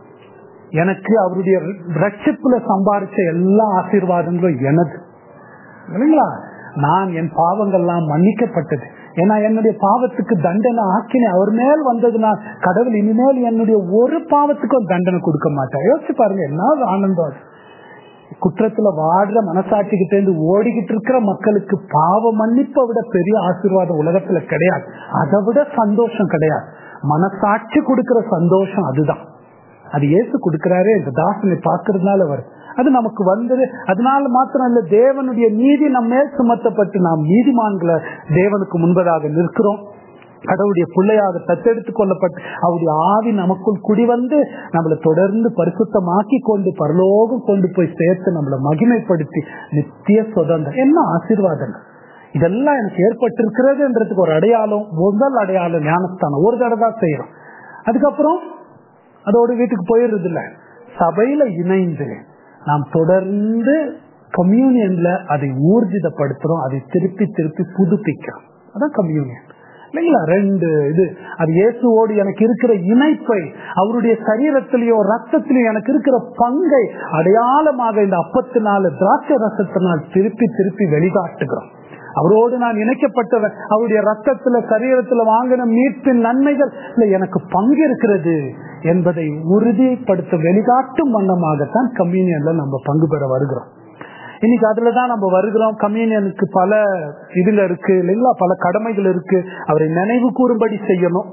எனக்கு அவருடைய ரட்சிப்புல சம்பாதிச்ச எல்லா ஆசீர்வாதங்களும் எனது இல்லைங்களா நான் என் பாவங்கள்லாம் மன்னிக்கப்பட்டது ஏன்னா என்னுடைய பாவத்துக்கு தண்டனை ஆக்கினே அவர் மேல் வந்ததுனால் கடவுள் இனிமேல் என்னுடைய ஒரு பாவத்துக்கும் தண்டனை கொடுக்க மாட்டார் யோசிச்சு பாருங்க என்ன ஆனந்தம் அது குற்றத்துல வாடுற மனசாட்சிக்கிட்ட இருந்து ஓடிக்கிட்டு இருக்கிற மக்களுக்கு பாவ மன்னிப்பை விட பெரிய ஆசீர்வாதம் உலகத்துல கிடையாது அதை விட சந்தோஷம் கிடையாது மனசாட்சி கொடுக்கிற சந்தோஷம் அதுதான் அது ஏசு கொடுக்கிறாரே இந்த தாசனை பார்க்கறதுனால வரும் அது நமக்கு வந்தது அதனால மாத்திரம் இல்ல தேவனுடைய நீதி நம்ம மேல் சுமத்தப்பட்டு நாம் நீதிமான்களை தேவனுக்கு முன்பதாக நிற்கிறோம் கடவுளுடைய பிள்ளையாக தத்தெடுத்துக் கொள்ளப்பட்டு அவருடைய ஆவி நமக்குள் குடி வந்து நம்மளை தொடர்ந்து பரிசுத்தமாக்கி கொண்டு பரலோகம் கொண்டு போய் சேர்த்து நம்மளை மகிமைப்படுத்தி நித்திய சுதந்திரம் என்ன ஆசீர்வாதங்கள் இதெல்லாம் எனக்கு ஏற்பட்டிருக்கிறதுன்றதுக்கு ஒரு அடையாளம் முதல் அடையாளம் ஞானஸ்தானம் ஒரு தடவை தான் செய்யறோம் அதுக்கப்புறம் அதோட வீட்டுக்கு போயிடுறது இல்ல சபையில இணைந்து நாம் தொடர்ந்து கம்யூனியன்ல அதை ஊர்ஜிதப்படுத்துறோம் அதை திருப்பி திருப்பி புதுப்பிக்கிறோம் அதான் கம்யூனியன் இல்லைங்களா ரெண்டு இது அது இயேசுவோடு எனக்கு இருக்கிற இணைப்பை அவருடைய சரீரத்திலேயோ ரத்தத்திலேயோ எனக்கு இருக்கிற பங்கை அடையாளமாக இந்த அப்பத்தினால திராட்சை ரசத்தினால் திருப்பி திருப்பி வெளிக்காட்டுகிறோம் அவரோடு நான் இணைக்கப்பட்டவன் அவருடைய ரத்தத்துல சரீரத்துல வாங்கின மீட்பின் நன்மைகள் எனக்கு பங்கு இருக்கிறது என்பதை உறுதிப்படுத்த வெளிக்காட்டும் வண்ணமாகத்தான் கம்யூனியன்ல நம்ம பங்கு பெற வருகிறோம் இன்னைக்கு அதுலதான் நம்ம வருகிறோம் கம்யூனியனுக்கு பல இதுல இருக்கு இல்லைங்களா பல கடமைகள் இருக்கு அவரை நினைவு கூறும்படி செய்யணும்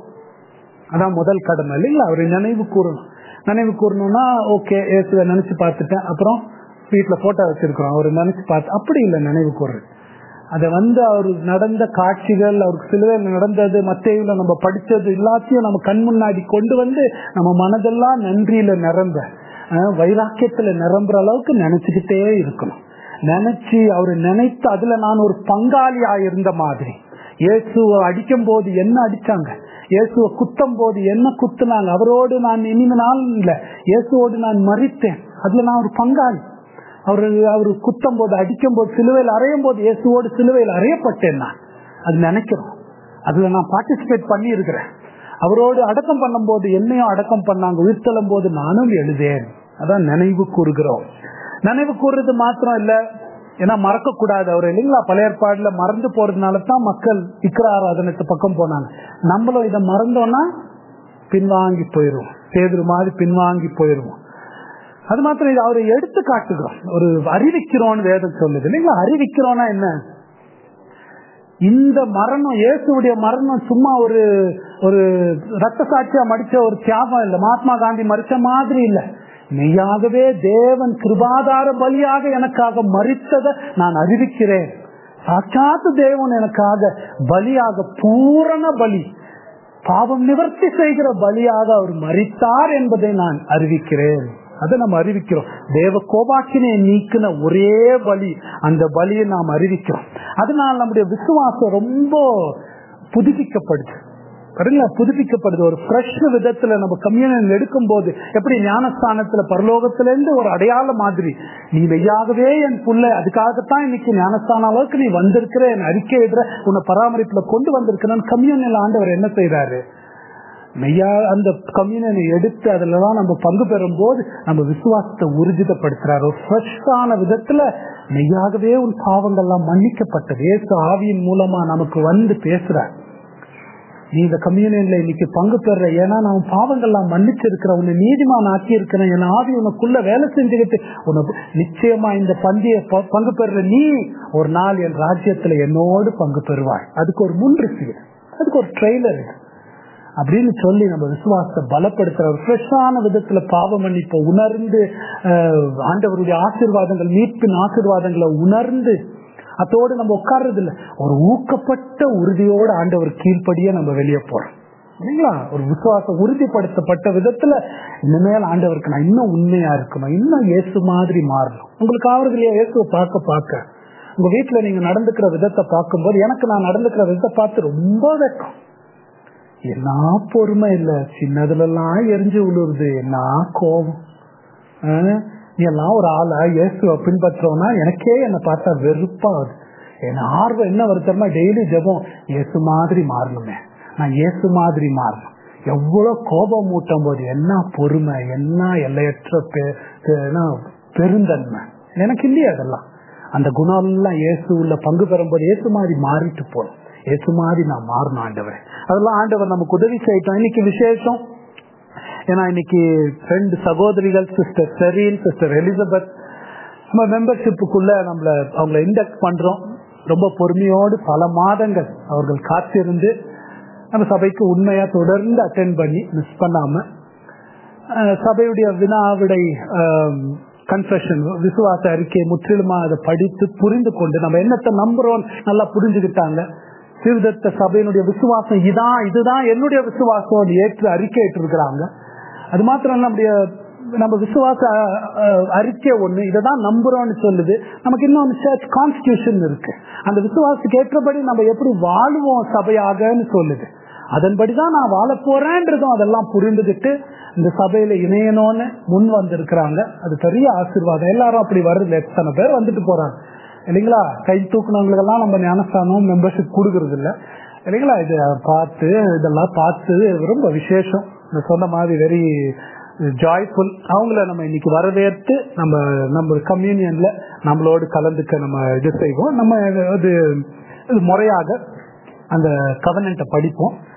அதான் முதல் கடமை இல்லைங்களா அவரை நினைவு கூறணும் நினைவு கூறணும்னா ஓகே ஏசுவை நினைச்சு பார்த்துட்டேன் அப்புறம் வீட்டுல போட்டோ வச்சிருக்கிறோம் அவர் நினைச்சு பார்த்து அப்படி இல்லை நினைவு கூறுறது அதை வந்து அவர் நடந்த காட்சிகள் அவருக்கு சிலுவையில் நடந்தது மத்தையில நம்ம படிச்சது எல்லாத்தையும் நம்ம கண் முன்னாடி கொண்டு வந்து நம்ம மனதெல்லாம் நன்றியில நிரம்ப வைராக்கியத்துல நிரம்புற அளவுக்கு நினைச்சுக்கிட்டே இருக்கணும் நினைச்சு அவரை நினைத்து அதுல நான் ஒரு பங்காளியா இருந்த மாதிரி இயேசுவை அடிக்கும் போது என்ன அடிச்சாங்க இயேசுவை குத்தம் போது என்ன குத்துனாங்க அவரோடு நான் இனிமே நாள் இல்ல இயேசுவோடு நான் மறித்தேன் அதுல நான் ஒரு பங்காளி அவரு அவரு குத்தம் போது அடிக்கும் போது சிலுவையில் அறையும் போது இயேசுவோடு சிலுவையில் அறையப்பட்டேன் நான் அது நினைக்கிறோம் அதுல நான் பார்ட்டிசிபேட் பண்ணி இருக்கிறேன் அவரோடு அடக்கம் பண்ணும் போது என்னையும் அடக்கம் பண்ணாங்க உயிர்த்தலும் போது நானும் எழுதேன் அதான் நினைவு கூறுகிறோம் நினைவு கூறுறது மாத்திரம் இல்ல ஏன்னா மறக்க கூடாது அவர் இல்லைங்களா பழைய ஏற்பாடுல மறந்து போறதுனால தான் மக்கள் இக்கிர ஆராதனத்து பக்கம் போனாங்க நம்மளும் இதை மறந்தோம்னா பின்வாங்கி போயிருவோம் பேதுரு மாதிரி பின்வாங்கி போயிருவோம் அது மாத்திரம் இது அவரை எடுத்து காட்டுகிறோம் ஒரு அறிவிக்கிறோம்னு வேதம் சொல்லுது இல்லைங்களா அறிவிக்கிறோம்னா என்ன இந்த மரணம் இயேசுடைய மரணம் சும்மா ஒரு ஒரு ரத்த சாட்சியா மடிச்ச ஒரு தியாகம் இல்ல மகாத்மா காந்தி மறிச்ச மாதிரி இல்ல மெய்யாகவே தேவன் கிருபாதார பலியாக எனக்காக மறித்ததை நான் அறிவிக்கிறேன் சாட்சாத்து தேவன் எனக்காக பலியாக பூரண பலி பாவம் நிவர்த்தி செய்கிற பலியாக அவர் மறித்தார் என்பதை நான் அறிவிக்கிறேன் அதை நம்ம அறிவிக்கிறோம் தேவ கோபாக்கினை நீக்கின ஒரே பலி அந்த பலியை நாம் அறிவிக்கிறோம் அதனால் நம்முடைய விசுவாசம் ரொம்ப புதுப்பிக்கப்படுது பாருங்களா புதுப்பிக்கப்படுது ஒரு ஃப்ரெஷ் விதத்துல நம்ம கம்யூனியன் எடுக்கும் போது எப்படி ஞானஸ்தானத்துல பரலோகத்துல இருந்து ஒரு அடையாள மாதிரி நீ மெய்யாகவே என் புள்ள அதுக்காகத்தான் இன்னைக்கு ஞானஸ்தான அளவுக்கு நீ வந்திருக்கிற என் அறிக்கை எழுதுற உன்னை பராமரிப்புல கொண்டு வந்திருக்கிறேன்னு கம்யூனியன் ஆண்டவர் என்ன செய்யறாரு மெய்யா அந்த கம்யூனியனை எடுத்து அதுலதான் நம்ம பங்கு பெறும் போது நம்ம விசுவாசத்தை உறுதிதப்படுத்துறாரு ஒரு ஃப்ரெஷ்ஷான விதத்துல மெய்யாகவே உன் பாவங்கள்லாம் மன்னிக்கப்பட்டது ஏசு ஆவியின் மூலமா நமக்கு வந்து பேசுறார் நீ இந்த கம்யூனியன்ல இன்னைக்கு பங்கு பெற ஏன்னா நான் பாவங்கள்லாம் மன்னிச்சிருக்கிற உன்னை நீதிமான் ஆக்கி இருக்கிறேன் என் ஆவி உனக்குள்ள வேலை செஞ்சுக்கிட்டு உனக்கு நிச்சயமா இந்த பந்திய ப- பங்கு பெற நீ ஒரு நாள் என் ராஜ்யத்துல என்னோடு பங்கு பெறுவாய் அதுக்கு ஒரு முன் ரிசீவ் அதுக்கு ஒரு ட்ரெய்லர் இது அப்படின்னு சொல்லி நம்ம விசுவாசத்தை பலப்படுத்துற ஒரு ஃப்ரெஷ்ஷான விதத்துல பாவ மன்னிப்பை உணர்ந்து அஹ், ஆண்டவருடைய ஆசீர்வாதங்கள் மீட்பின் ஆசீர்வாதங்களை உணர்ந்து அதோடு நம்ம உட்கார்றது இல்ல ஒரு ஊக்கப்பட்ட உறுதியோட ஆண்டவர் கீழ்ப்படியே நம்ம வெளியே போறோம் இல்லைங்களா ஒரு விசுவாசம் உறுதிப்படுத்தப்பட்ட விதத்துல இனிமேல் ஆண்டவருக்கு நான் இன்னும் உண்மையா இருக்கணும் இன்னும் இயேசு மாதிரி மாறணும் உங்களுக்கு ஆவறது இல்லையா இயேசுவை பார்க்க பார்க்க உங்க வீட்டுல நீங்க நடந்துக்கிற விதத்தை பார்க்கும்போது எனக்கு நான் நடந்துக்கிற விதத்தை பார்த்து ரொம்ப வெக்கம் என்ன பொறுமை இல்ல சின்னதுல எல்லாம் எரிஞ்சு விழுறது என்ன கோபம் ஆஹ், நீ எல்லாம் ஒரு ஆளா இயேசுவை பின்பற்றோம்னா எனக்கே என்னை பார்த்தா வெறுப்பாகுது என் ஆர்வம் என்ன வருத்தமா டெய்லி ஜெபம் இயேசு மாதிரி மாறணுமே நான் இயேசு மாதிரி மாறணும் எவ்வளவு கோபம் மூட்டும் போது என்ன பொறுமை என்ன எல்லையற்ற பெ- பெ- என்ன பெருந்தன்மை எனக்கு இல்லையா அதெல்லாம் அந்த குணம் எல்லாம் இயேசு உள்ள பங்கு பெறும்போது இயேசு மாதிரி மாறிட்டு போகணும் இயேசு மாதிரி நான் மாறணும் ஆண்டவர் அதெல்லாம் ஆண்டவர் நமக்கு உதவி செய்யட்டும் இன்னைக்கு விசேஷம் ஏன்னா இன்னைக்கு ரெண்டு சகோதரிகள் சிஸ்டர் செரீன் சிஸ்டர் எலிசபெத் நம்ம மெம்பர்ஷிப்புக்குள்ள நம்மள அவங்கள இண்டெக்ட் பண்றோம் ரொம்ப பொறுமையோடு பல மாதங்கள் அவர்கள் காத்திருந்து நம்ம சபைக்கு உண்மையா தொடர்ந்து அட்டென்ட் பண்ணி மிஸ் பண்ணாம அஹ், சபையுடைய வினாவிடை கன்ஃபெஷன் விசுவாச அறிக்கையை முற்றிலுமா அதை படித்து புரிந்து கொண்டு நம்ம என்னத்தை நம்புறோம் நல்லா புரிஞ்சுக்கிட்டாங்க சீர்திருத்த சபையினுடைய விசுவாசம் இதான் இதுதான் என்னுடைய விசுவாசம் ஏற்று அறிக்கை ஏற்றிருக்கிறாங்க அது மாத்திரம் இல்ல, நம்முடைய நம்ம விசுவாச அஹ், அறிக்கை ஒண்ணு இதை தான் நம்புறோம்னு சொல்லுது நமக்கு இன்னொன்று சர்ச் கான்ஸ்டியூஷன் இருக்கு அந்த விசுவாசத்துக்கு ஏற்றபடி நம்ம எப்படி வாழுவோம் சபையாகன்னு சொல்லுது அதன்படிதான் நான் வாழ போறேன்றதும் அதெல்லாம் புரிந்துகிட்டு இந்த சபையில இணையணும்னு முன் வந்திருக்கிறாங்க அது பெரிய ஆசீர்வாதம் எல்லாரும் அப்படி வருது எத்தனை பேர் வந்துட்டு போறாங்க இல்லைங்களா கை தூக்குனவங்களுக்கெல்லாம் நம்ம ஞானஸ்தானம் மெம்பர்ஷிப் கொடுக்கறது இல்ல இல்லைங்களா இதை பார்த்து இதெல்லாம் பார்த்து ரொம்ப விசேஷம் நான் சொன்ன மாதிரி வெரி ஜாய்ஃபுல் அவங்கள நம்ம இன்னைக்கு வரவேற்று நம்ம நம்ம கம்யூனியன்ல நம்மளோடு கலந்துக்க நம்ம இது செய்வோம் நம்ம அது இது முறையாக அந்த கவனண்ட்டை படிப்போம்